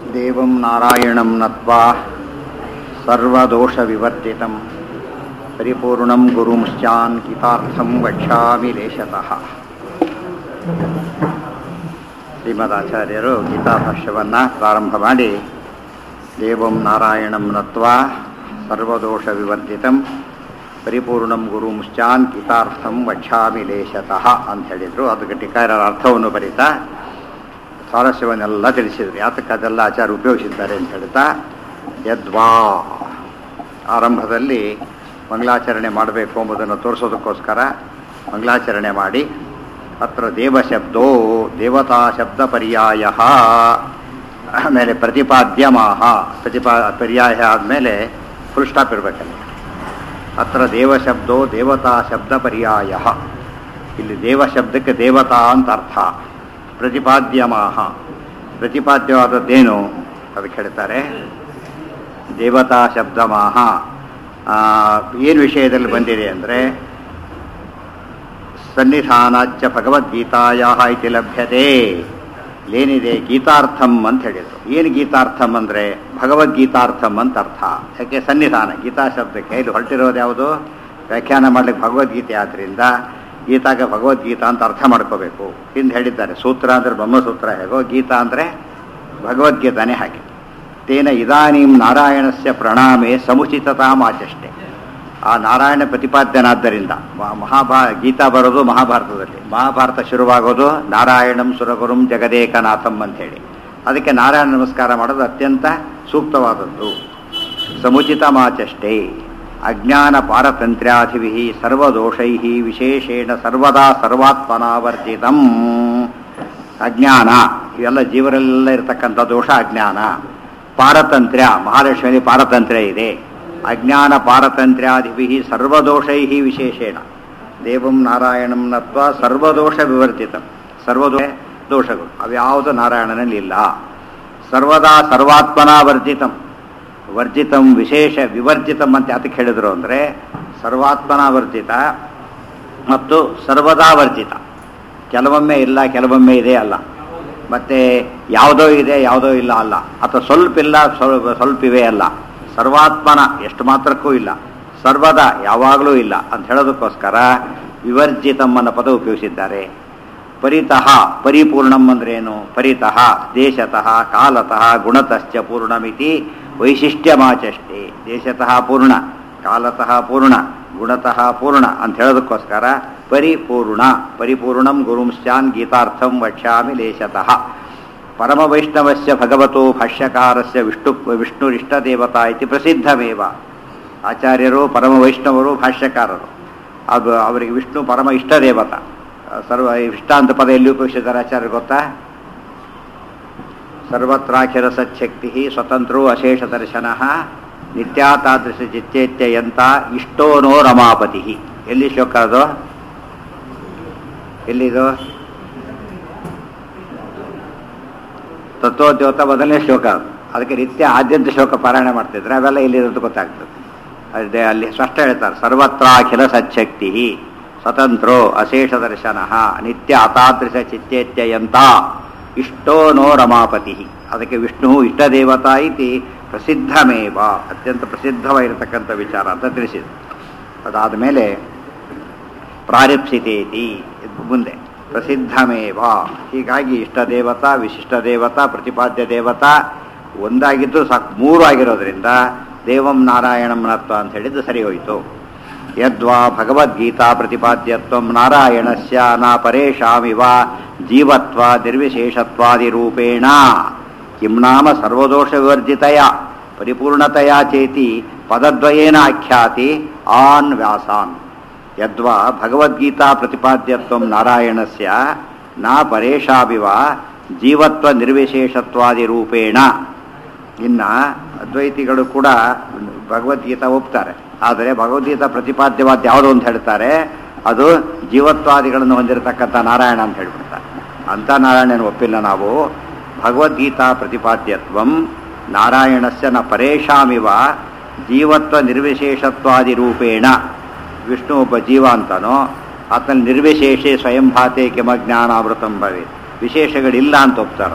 ದೇವಂ ನಾರಾಯಣಂ ನತ್ವಾ ಸರ್ವದೋಷವಿವರ್ಜಿತಂ ಪರಿಪೂರ್ಣಂ ಗುರುಂಶ್ಚಾನ್ ಗೀತಾರ್ಥಂ ವಕ್ಷ್ಯಾಮಿ ಲೇಶತಃ ಶ್ರೀಮದಾಚಾರ್ಯರು ಗೀತಾಭಾಷ್ಯವನ್ನು ಪ್ರಾರಂಭ ಮಾಡಿ ದೇವಂ ನಾರಾಯಣಂ ನತ್ವಾ ಸರ್ವದೋಷವಿವರ್ಜಿತಂ ಪರಿಪೂರ್ಣಂ ಗುರುಂಶ್ಚಾನ್ ಗೀತಾರ್ಥಂ ವಕ್ಷ್ಯಾಮಿ ಲೇಶತಃ ಅಂತ ಹೇಳಿದರು ಅದಕ್ಕೆ ಟೀಕಾರರ ಅರ್ಥವನ್ನು ಬರೀತಾ ಸ್ವಾರಸ್ಯವನ್ನೆಲ್ಲ ತಿಳಿಸಿದ್ರು ಯಾತಕ್ಕೆ ಅದೆಲ್ಲ ಆಚಾರ ಉಪಯೋಗಿಸಿದ್ದಾರೆ ಅಂತ ಹೇಳ್ತಾ ಯದ್ವಾ ಆರಂಭದಲ್ಲಿ ಮಂಗಳಾಚರಣೆ ಮಾಡಬೇಕು ಎಂಬುದನ್ನು ತೋರಿಸೋದಕ್ಕೋಸ್ಕರ ಮಂಗಳಾಚರಣೆ ಮಾಡಿ ಅತ್ರ ದೇವಶಬ್ದೋ ದೇವತಾ ಶಬ್ದ ಪರ್ಯಾಯ ಆಮೇಲೆ ಪ್ರತಿಪಾದ್ಯಮಾಹ ಪ್ರತಿಪಾ ಪರ್ಯಾಯ ಆದಮೇಲೆ ಫುಲ್ ಸ್ಟಾಪ್ ಇರಬೇಕಲ್ಲಿ ಅತ್ರ ದೇವಶಬ್ದೋ ದೇವತಾ ಶಬ್ದ ಪರ್ಯಾಯ ಇಲ್ಲಿ ದೇವ ಶಬ್ದಕ್ಕೆ ದೇವತಾ ಅಂತ ಅರ್ಥ ಪ್ರತಿಪಾದ್ಯಮಾಹ ಪ್ರತಿಪಾದ್ಯವಾದದ್ದೇನು ಅದಕ್ಕೆ ಹೇಳ್ತಾರೆ ದೇವತಾ ಶಬ್ದಮಾಹ ಏನು ವಿಷಯದಲ್ಲಿ ಬಂದಿದೆ ಅಂದರೆ ಸನ್ನಿಧಾನಾಚ್ಯ ಭಗವದ್ಗೀತಾಯ ಇತಿ ಲಭ್ಯತೆ ಏನಿದೆ ಗೀತಾರ್ಥಂ ಅಂತ ಹೇಳಿದರು ಏನು ಗೀತಾರ್ಥಂ ಅಂದರೆ ಭಗವದ್ಗೀತಾರ್ಥಂ ಅಂತ ಅರ್ಥ ಯಾಕೆ ಸನ್ನಿಧಾನ ಗೀತಾ ಶಬ್ದಕ್ಕೆ ಇಲ್ಲಿ ಹೊರಟಿರೋದು ಯಾವುದು ವ್ಯಾಖ್ಯಾನ ಮಾಡಲಿಕ್ಕೆ ಭಗವದ್ಗೀತೆ ಆದ್ದರಿಂದ ಗೀತಾಗೆ ಭಗವದ್ಗೀತಾ ಅಂತ ಅರ್ಥ ಮಾಡ್ಕೋಬೇಕು ಹಿಂದೆ ಹೇಳಿದ್ದಾರೆ ಸೂತ್ರ ಅಂದರೆ ಬ್ರಹ್ಮಸೂತ್ರ ಹೇಗೋ ಗೀತಾ ಅಂದರೆ ಭಗವದ್ಗೀತಾನೇ ಹಾಗೆ ತೇನ ಇದಾನೀಂ ನಾರಾಯಣಸ್ಯ ಪ್ರಣಾಮೆ ಸಮುಚಿತತಾಮಾಚಷ್ಟೆ ಆ ನಾರಾಯಣ ಪ್ರತಿಪಾದ್ಯನಾದ್ದರಿಂದ ಮಹಾಭಾ ಗೀತಾ ಬರೋದು ಮಹಾಭಾರತದಲ್ಲಿ ಮಹಾಭಾರತ ಶುರುವಾಗೋದು ನಾರಾಯಣಂ ಸುರಗುರುಂ ಜಗದೇಕನಾಥಂ ಅಂಥೇಳಿ ಅದಕ್ಕೆ ನಾರಾಯಣ ನಮಸ್ಕಾರ ಮಾಡೋದು ಅತ್ಯಂತ ಸೂಕ್ತವಾದದ್ದು ಸಮುಚಿತ ಮಾಚಷ್ಟೇ ಅಜ್ಞಾನ ಪಾರತಂತ್ರ್ಯಾಧಿಭಿ ಸರ್ವದೋಷೈ ವಿಶೇಷೇಣ ಸರ್ವದಾ ಸರ್ವಾತ್ಮನಾವರ್ಜಿತಂ ಅಜ್ಞಾನ ಇವೆಲ್ಲ ಜೀವರೆಲ್ಲ ಇರತಕ್ಕಂಥ ದೋಷ ಅಜ್ಞಾನ ಪಾರತಂತ್ರ್ಯ ಮಹಾಲಕ್ಷ್ಮಿಯಲ್ಲಿ ಪಾರತಂತ್ರ್ಯ ಇದೆ ಅಜ್ಞಾನ ಪಾರತಂತ್ರ್ಯಾದಿಭಿ ಸರ್ವದೋಷೈ ವಿಶೇಷೇಣ ದೇವಂ ನಾರಾಯಣಂ ನತ್ವ ಸರ್ವದೋಷ ವಿವರ್ಜಿತ ಸರ್ವದೋಷ ದೋಷಗಳು ಅವ್ಯಾವುದು ನಾರಾಯಣನಲ್ಲಿ ಇಲ್ಲ ಸರ್ವದಾ ಸರ್ವಾತ್ಮನ ವರ್ಜಿತಂ ವರ್ಜಿತಂ ವಿಶೇಷ ವಿವರ್ಜಿತಂ ಅಂತ ಯಾತಕ್ಕೆ ಹೇಳಿದ್ರು ಅಂದರೆ ಸರ್ವಾತ್ಮನ ವರ್ಜಿತ ಮತ್ತು ಸರ್ವದಾ ವರ್ಜಿತ ಕೆಲವೊಮ್ಮೆ ಇಲ್ಲ ಕೆಲವೊಮ್ಮೆ ಇದೆ ಅಲ್ಲ ಮತ್ತೆ ಯಾವುದೋ ಇದೆ ಯಾವುದೋ ಇಲ್ಲ ಅಲ್ಲ ಅಥವಾ ಸ್ವಲ್ಪ ಇಲ್ಲ ಸ್ವಲ್ಪ ಸ್ವಲ್ಪ ಇವೆ ಅಲ್ಲ ಸರ್ವಾತ್ಮನ ಎಷ್ಟು ಮಾತ್ರಕ್ಕೂ ಇಲ್ಲ ಸರ್ವದ ಯಾವಾಗಲೂ ಇಲ್ಲ ಅಂತ ಹೇಳೋದಕ್ಕೋಸ್ಕರ ವಿವರ್ಜಿತಂ ಅನ್ನೋ ಪದ ಉಪಯೋಗಿಸಿದ್ದಾರೆ ಪರಿತಃ ಪರಿಪೂರ್ಣಂ ಅಂದ್ರೇನು ಪರಿತಃ ದೇಶತಃ ಕಾಲತಃ ಗುಣತಶ್ಚ ಪೂರ್ಣಮಿತಿ ವೈಶಿಷ್ಟ್ಯಮಾಚಷ್ಟೇ ದೇಶತಃ ಪೂರ್ಣ ಕಾಲತಃ ಪೂರ್ಣ ಗುಣತಃ ಪೂರ್ಣ ಅಂತ ಹೇಳೋದಕ್ಕೋಸ್ಕರ ಪರಿಪೂರ್ಣ ಪರಿಪೂರ್ಣಂ ಗುರುಂಶ್ಚಾನ್ ಗೀತಾರ್ಥಂ ವಕ್ಷ್ಯಾಮಿ ಲೇಶತಃ ಪರಮವೈಷ್ಣವಸ್ಯ ಭಗವತೋ ಭಾಷ್ಯಕಾರಸ್ಯ ವಿಷ್ಣು ವಿಷ್ಣುರಿಷ್ಟದೇವತಾ ಇತಿ ಪ್ರಸಿದ್ಧಮೇವ ಆಚಾರ್ಯರು ಪರಮವೈಷ್ಣವರು ಭಾಷ್ಯಕಾರರು ಅದು ಅವರಿಗೆ ವಿಷ್ಣು ಪರಮ ಇಷ್ಟದೇವತ ಸರ್ವ ಇಷ್ಟ ಅಂತ ಪದ ಎಲ್ಲಿ ಉಪಯೋಗಿಸಿದ್ದಾರೆ ಆಚಾರ್ಯ ಗೊತ್ತಾ ಸರ್ವತ್ರಾಖಿರ ಸಚ್ಛಕ್ತಿ ಸ್ವತಂತ್ರೋ ಅಶೇಷ ದರ್ಶನ ನಿತ್ಯಾತಾದೃಶ ಚಿಚ್ಚೇತ್ಯಯಂತ ಇಷ್ಟೋನೋ ರಮಾಪತಿ ಎಲ್ಲಿ ಶ್ಲೋಕ ಅದು ಎಲ್ಲಿದು ತತ್ವೋದ್ಯೋತ ಮೊದಲನೇ ಶ್ಲೋಕ ಅದಕ್ಕೆ ನಿತ್ಯ ಆದ್ಯಂತ ಶ್ಲೋಕ ಪಾರಾಯಣ ಮಾಡ್ತಿದ್ರೆ ಅವೆಲ್ಲ ಎಲ್ಲಿರೋದು ಗೊತ್ತಾಗ್ತದೆ ಅದೇ ಅಲ್ಲಿ ಸ್ಪಷ್ಟ ಹೇಳ್ತಾರೆ ಸರ್ವತ್ರಾಖಿಲ ಸಚ್ಛಕ್ತಿ ಸ್ವತಂತ್ರೋ ಅಶೇಷ ದರ್ಶನ ನಿತ್ಯ ಅತಾದೃಶ ಚಿತ್ತೇತ್ಯಯಂತ ಇಷ್ಟೋ ನೋ ರಮಾಪತಿ ಅದಕ್ಕೆ ವಿಷ್ಣು ಇಷ್ಟದೇವತಾ ಇತಿ ಪ್ರಸಿದ್ಧಮೇವ ಅತ್ಯಂತ ಪ್ರಸಿದ್ಧವಾಗಿರತಕ್ಕಂಥ ವಿಚಾರ ಅಂತ ತಿಳಿಸಿದೆ ಅದಾದ ಮೇಲೆ ಪ್ರಾರಿಪ್ಸಿತೇತಿ ಮುಂದೆ ಪ್ರಸಿದ್ಧಮೇವ ಹೀಗಾಗಿ ಇಷ್ಟ ದೇವತಾ ವಿಶಿಷ್ಟ ದೇವತಾ ಪ್ರತಿಪಾದ್ಯ ದೇವತಾ ಒಂದಾಗಿದ್ದು ಸಾಕು ಮೂರು ಆಗಿರೋದ್ರಿಂದ ದೇವಂ ನಾರಾಯಣಂ ನತ್ವ ಅಂತ ಹೇಳಿದ್ದು ಸರಿ ಹೋಯಿತು ಯದ್ವಾ ಭಗವದ್ಗೀತಾ ಪ್ರತಿಪಾದ್ಯತ್ವ ನಾರಾಯಣಸ್ಯ ನ ಪರೇಶಾಮಿವ ಜೀವತ್ವ ನಿರ್ವಿಶೇಷತ್ವಾದಿರೂಪೇಣ ಕಿಂ ನಾಮ ಸರ್ವದೋಷ ವಿವರ್ಜಿತಯ ಪರಿಪೂರ್ಣತೆಯ ಚೇತಿ ಪದದ್ವಯೇನ ಆಖ್ಯಾತಿ ಆನ್ ವ್ಯಾಸಾನ್ ಯದ್ವಾ ಭಗವದ್ಗೀತಾ ಪ್ರತಿಪಾದ್ಯತ್ವ ನಾರಾಯಣಸ್ಯ ನ ಪರೇಶಾವಿವ ಜೀವತ್ವ ನಿರ್ವಿಶೇಷತ್ವಾದಿ ರೂಪೇಣ ಇನ್ನು ಅದ್ವೈತಿಗಳು ಕೂಡ ಭಗವದ್ಗೀತಾ ಒಪ್ತಾರೆ ಆದರೆ ಭಗವದ್ಗೀತಾ ಪ್ರತಿಪಾದ್ಯವಾದ ಯಾವುದು ಅಂತ ಹೇಳ್ತಾರೆ ಅದು ಜೀವತ್ವಾದಿಗಳನ್ನು ಹೊಂದಿರತಕ್ಕಂಥ ನಾರಾಯಣ ಅಂತ ಹೇಳ್ಬಿಡ್ತಾರೆ ಅಂಥ ನಾರಾಯಣನ ಒಪ್ಪಿಲ್ಲ ನಾವು ಭಗವದ್ಗೀತಾ ಪ್ರತಿಪಾದ್ಯತ್ವಂ ನಾರಾಯಣಸ್ಯ ನ ಪರೇಶಾಮಿವ ಜೀವತ್ವ ನಿರ್ವಿಶೇಷತ್ವಾದಿ ರೂಪೇಣ ವಿಷ್ಣು ಒಬ್ಬ ಜೀವ ಅಂತನೋ ಆತನ ನಿರ್ವಿಶೇಷೆ ಸ್ವಯಂ ಭಾತೆ ಕಿಮ ಜ್ಞಾನಾಮೃತಂ ಭವೆ ವಿಶೇಷಗಳಿಲ್ಲ ಅಂತ ಒಪ್ತಾರೋ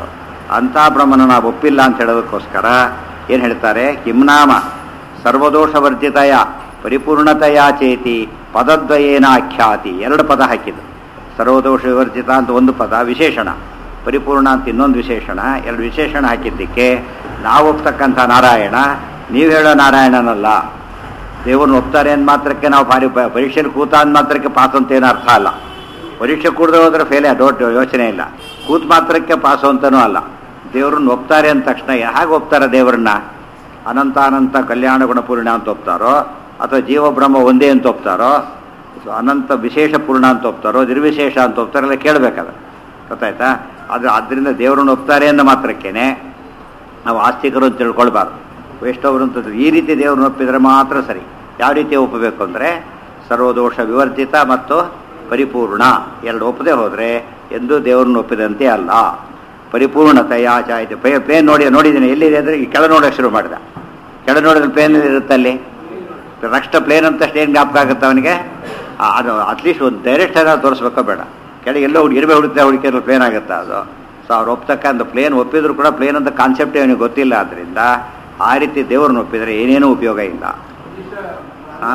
ಅಂಥ ಬ್ರಹ್ಮನ ನಾವು ಒಪ್ಪಿಲ್ಲ ಅಂತ ಹೇಳೋದಕ್ಕೋಸ್ಕರ ಏನು ಹೇಳ್ತಾರೆ ಕಿಮ್ನಾಮ ಸರ್ವದೋಷವರ್ಜಿತಯ ಪರಿಪೂರ್ಣತೆಯ ಚೇತಿ ಪದದ್ವಯೇನ ಆಖ್ಯಾತಿ ಎರಡು ಪದ ಹಾಕಿದ್ದು ಸರ್ವದೋಷ ವಿವರ್ಜಿತ ಅಂತ ಒಂದು ಪದ ವಿಶೇಷಣ ಪರಿಪೂರ್ಣ ಅಂತ ಇನ್ನೊಂದು ವಿಶೇಷಣ ಎರಡು ವಿಶೇಷಣ ಹಾಕಿದ್ದಕ್ಕೆ ನಾವು ಒಪ್ತಕ್ಕಂಥ ನಾರಾಯಣ ನೀವು ಹೇಳೋ ನಾರಾಯಣನಲ್ಲ ದೇವ್ರನ್ನ ಒಪ್ತಾರೆ ಅಂದ ಮಾತ್ರಕ್ಕೆ ನಾವು ಭಾರಿ ಪ- ಪರೀಕ್ಷೆಯಲ್ಲಿ ಕೂತ ಅಂದ ಮಾತ್ರಕ್ಕೆ ಪಾಸ್ ಅಂತ ಏನೂ ಅರ್ಥ ಅಲ್ಲ ಪರೀಕ್ಷೆ ಕೂಡದೆ ಹೋದ್ರೆ ಫೇಲೇ ದೊಡ್ಡ ಯೋಚನೆ ಇಲ್ಲ ಕೂತ್ ಮಾತ್ರಕ್ಕೆ ಪಾಸು ಅಂತನೂ ಅಲ್ಲ ದೇವ್ರನ್ನ ಒಪ್ತಾರೆ ಅಂದ ತಕ್ಷಣ ಹೇಗೆ ಒಪ್ತಾರೆ ದೇವರನ್ನ ಅನಂತ ಅನಂತ ಕಲ್ಯಾಣ ಗುಣಪೂರ್ಣ ಅಂತ ಒಪ್ತಾರೋ ಅಥವಾ ಜೀವಬ್ರಹ್ಮ ಒಂದೇ ಅಂತ ಒಪ್ತಾರೋ ಸೊ ಅನಂತ ವಿಶೇಷ ಪೂರ್ಣ ಅಂತ ಒಪ್ತಾರೋ ನಿರ್ವಿಶೇಷ ಅಂತ ಒಪ್ತಾರೆಲ್ಲ ಕೇಳಬೇಕಾದ್ರೆ ಗೊತ್ತಾಯ್ತಾ ಅದು ಅದರಿಂದ ದೇವರನ್ನು ಒಪ್ತಾರೆ ಅಂದ ಮಾತ್ರಕ್ಕೇನೆ ನಾವು ಆಸ್ತಿಕರು ಅಂತ ತಿಳ್ಕೊಳ್ಬಾರ್ದು ವೈಷ್ಣವರು ಅಂತ ಈ ರೀತಿ ದೇವ್ರನ್ನ ಒಪ್ಪಿದ್ರೆ ಮಾತ್ರ ಸರಿ ಯಾವ ರೀತಿ ಒಪ್ಪಬೇಕು ಅಂದರೆ ಸರ್ವದೋಷ ವಿವರ್ಜಿತ ಮತ್ತು ಪರಿಪೂರ್ಣ ಎರಡು ಒಪ್ಪದೆ ಹೋದರೆ ಎಂದೂ ದೇವ್ರನ್ನ ಒಪ್ಪಿದಂತೆ ಅಲ್ಲ ಪರಿಪೂರ್ಣತೆಯ ಚಾಯ್ತು ಪೇ ಪ್ಲೇನ್ ನೋಡಿ ನೋಡಿದ್ದೀನಿ ಎಲ್ಲಿದೆ ಅಂದರೆ ಈ ಕೆಳ ನೋಡೋಕೆ ಶುರು ಮಾಡಿದ ಕೆಳ ನೋಡಿದ್ರೆ ಪ್ಲೇನ್ ಇರುತ್ತಲ್ಲಿ ರಕ್ಷ ಪ್ಲೇನ್ ಅಂತ ಏನು ಜ್ಞಾಪಕ ಆಗುತ್ತೆ ಅವನಿಗೆ ಆ, ಅದು ಅಟ್ಲೀಸ್ಟ್ ಒಂದು ಡೈರೆಕ್ಟ್ ಏನಾದ್ರು ತೋರಿಸ್ಬೇಕೋ ಬೇಡ ಕೆಳಗೆ ಎಲ್ಲೋ ಹುಡುಗಿ ಇರಬೇಕು ಹುಡುಕ್ತಾ ಹುಡುಕಿದ್ರೆ ಪ್ಲೇನ್ ಆಗುತ್ತಾ ಅದು ಸೊ ಅವ್ರು ಒಪ್ತಕ್ಕಂಥ ಪ್ಲೇನ್ ಒಪ್ಪಿದ್ರು ಕೂಡ ಪ್ಲೇನ್ ಅಂತ ಕಾನ್ಸೆಪ್ಟೇ ಅವನಿಗೆ ಗೊತ್ತಿಲ್ಲ ಆದ್ದರಿಂದ ಆ ರೀತಿ ದೇವ್ರನ್ನ ಒಪ್ಪಿದರೆ ಏನೇನೂ ಉಪಯೋಗ ಇಲ್ಲ ಆ?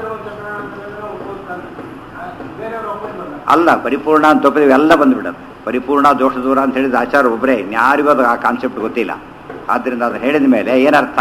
ಅಲ್ಲ ಪರಿಪೂರ್ಣ ಅಂತ ಒಪ್ಪಿದ್ರೆ ಎಲ್ಲ ಬಂದುಬಿಡುತ್ತೆ ಪರಿಪೂರ್ಣ ದೋಷ ದೂರ ಅಂತ ಹೇಳಿದ ಆಚಾರ ಒಬ್ಬರೇ ಇನ್ಯಾರಿಗೂ ಅದು ಆ ಕಾನ್ಸೆಪ್ಟ್ ಗೊತ್ತಿಲ್ಲ ಆದ್ದರಿಂದ ಅದು ಹೇಳಿದ ಮೇಲೆ ಏನರ್ಥ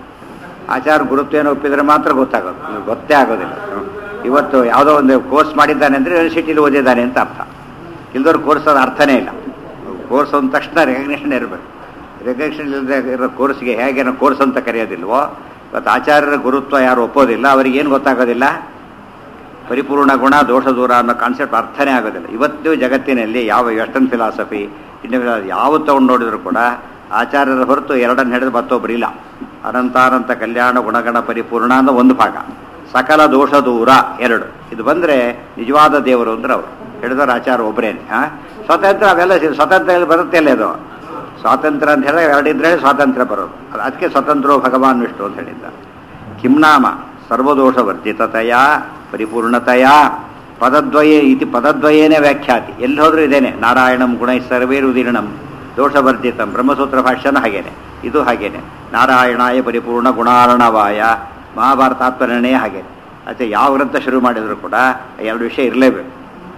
ಆಚಾರ ಗುರುತ್ವೇನ ಒಪ್ಪಿದ್ರೆ ಮಾತ್ರ ಗೊತ್ತಾಗೋದು ಇವ್ರಿಗೆ ಗೊತ್ತೇ ಆಗೋದಿಲ್ಲ ಹ್ಮ್. ಇವತ್ತು ಯಾವುದೋ ಒಂದು ಕೋರ್ಸ್ ಮಾಡಿದ್ದಾನೆ ಅಂದರೆ ಯೂನಿವರ್ಸಿಟಿಲಿ ಓದಿದ್ದಾನೆ ಅಂತ ಅರ್ಥ ಇಲ್ದವ್ರು ಕೋರ್ಸ್ ಅದು ಅರ್ಥನೇ ಇಲ್ಲ ಕೋರ್ಸ್ ಅಂದ ತಕ್ಷಣ ರೆಕಗ್ನೇಷನ್ ಇರಬೇಕು ರೆಕಗ್ನೇಷನ್ ಇಲ್ಲದೆ ಇರೋ ಕೋರ್ಸ್ಗೆ ಹೇಗೆ ನಾವು ಕೋರ್ಸ್ ಅಂತ ಕರೆಯೋದಿಲ್ವೋ ಇವತ್ತು ಆಚಾರ್ಯರ ಗುರುತ್ವ ಯಾರು ಒಪ್ಪೋದಿಲ್ಲ ಅವರಿಗೆ ಏನು ಗೊತ್ತಾಗೋದಿಲ್ಲ ಪರಿಪೂರ್ಣ ಗುಣ ದೋಷ ದೂರ ಅನ್ನೋ ಕಾನ್ಸೆಪ್ಟ್ ಅರ್ಥನೇ ಆಗೋದಿಲ್ಲ ಇವತ್ತು ಜಗತ್ತಿನಲ್ಲಿ ಯಾವ ವೆಸ್ಟರ್ನ್ ಫಿಲಾಸಫಿ ಇಂಡಿಯನ್ ಫಿಲಾಸಫಿ ಯಾವುದು ತಗೊಂಡು ನೋಡಿದ್ರು ಕೂಡ ಆಚಾರ್ಯರ ಹೊರತು ಎರಡನ್ನು ಹಿಡಿದು ಮತ್ತೊಬ್ಬರಿಲ್ಲ ಅನಂತಾನಂತ ಕಲ್ಯಾಣ ಗುಣಗಣ ಪರಿಪೂರ್ಣ ಅನ್ನೋ ಒಂದು ಭಾಗ ಸಕಲ ದೋಷ ದೂರ ಎರಡು ಇದು ಬಂದರೆ ನಿಜವಾದ ದೇವರು ಅಂದ್ರೆ ಅವರು ಹಿಡಿದವರು ಆಚಾರ ಒಬ್ಬರೇನೆ ಹಾಂ ಸ್ವಾತಂತ್ರ್ಯ ಅವೆಲ್ಲ ಸಿ- ಸ್ವಾತಂತ್ರ್ಯ ಎಲ್ಲಿ ಬರುತ್ತೆ ಅಲ್ಲೇ ಅದು ಸ್ವಾತಂತ್ರ್ಯ ಅಂತ ಹೇಳಿದ್ರೆ ಎರಡಿದ್ರೆ ಸ್ವಾತಂತ್ರ್ಯ ಬರೋದು ಅದು ಅದಕ್ಕೆ ಸ್ವತಂತ್ರೋ ಭಗವಾನ್ ವಿಷ್ಣು ಅಂತ ಹೇಳಿದ್ದಾರೆ ಕಿಮ್ನಾಮ ಸರ್ವದೋಷ ವರ್ಜಿತತೆಯ ಪರಿಪೂರ್ಣತೆಯ ಪದದ್ವಯೇ ಇತಿ ಪದದ್ವಯೇನೇ ವ್ಯಾಖ್ಯಾತಿ ಎಲ್ಲಿ ಹೋದ್ರೂ ಇದೇನೆ ನಾರಾಯಣಂ ಗುಣೈ ಸರ್ವೇರುದೀರ್ಣಂ ದೋಷವರ್ಜಿತಂ ಬ್ರಹ್ಮಸೂತ್ರ ಭಾಷ್ಯನ ಹಾಗೇನೆ ಇದು ಹಾಗೇನೆ ನಾರಾಯಣಾಯ ಪರಿಪೂರ್ಣ ಗುಣಾರ್ಣವಾಯ ಮಹಾಭಾರತಾತ್ಮರಣೆಯೇ ಹಾಗೇನೆ ಅದೇ ಯಾವ ಗ್ರಂಥ ಶುರು ಮಾಡಿದ್ರು ಕೂಡ ಎರಡು ವಿಷಯ ಇರಲೇಬೇಕು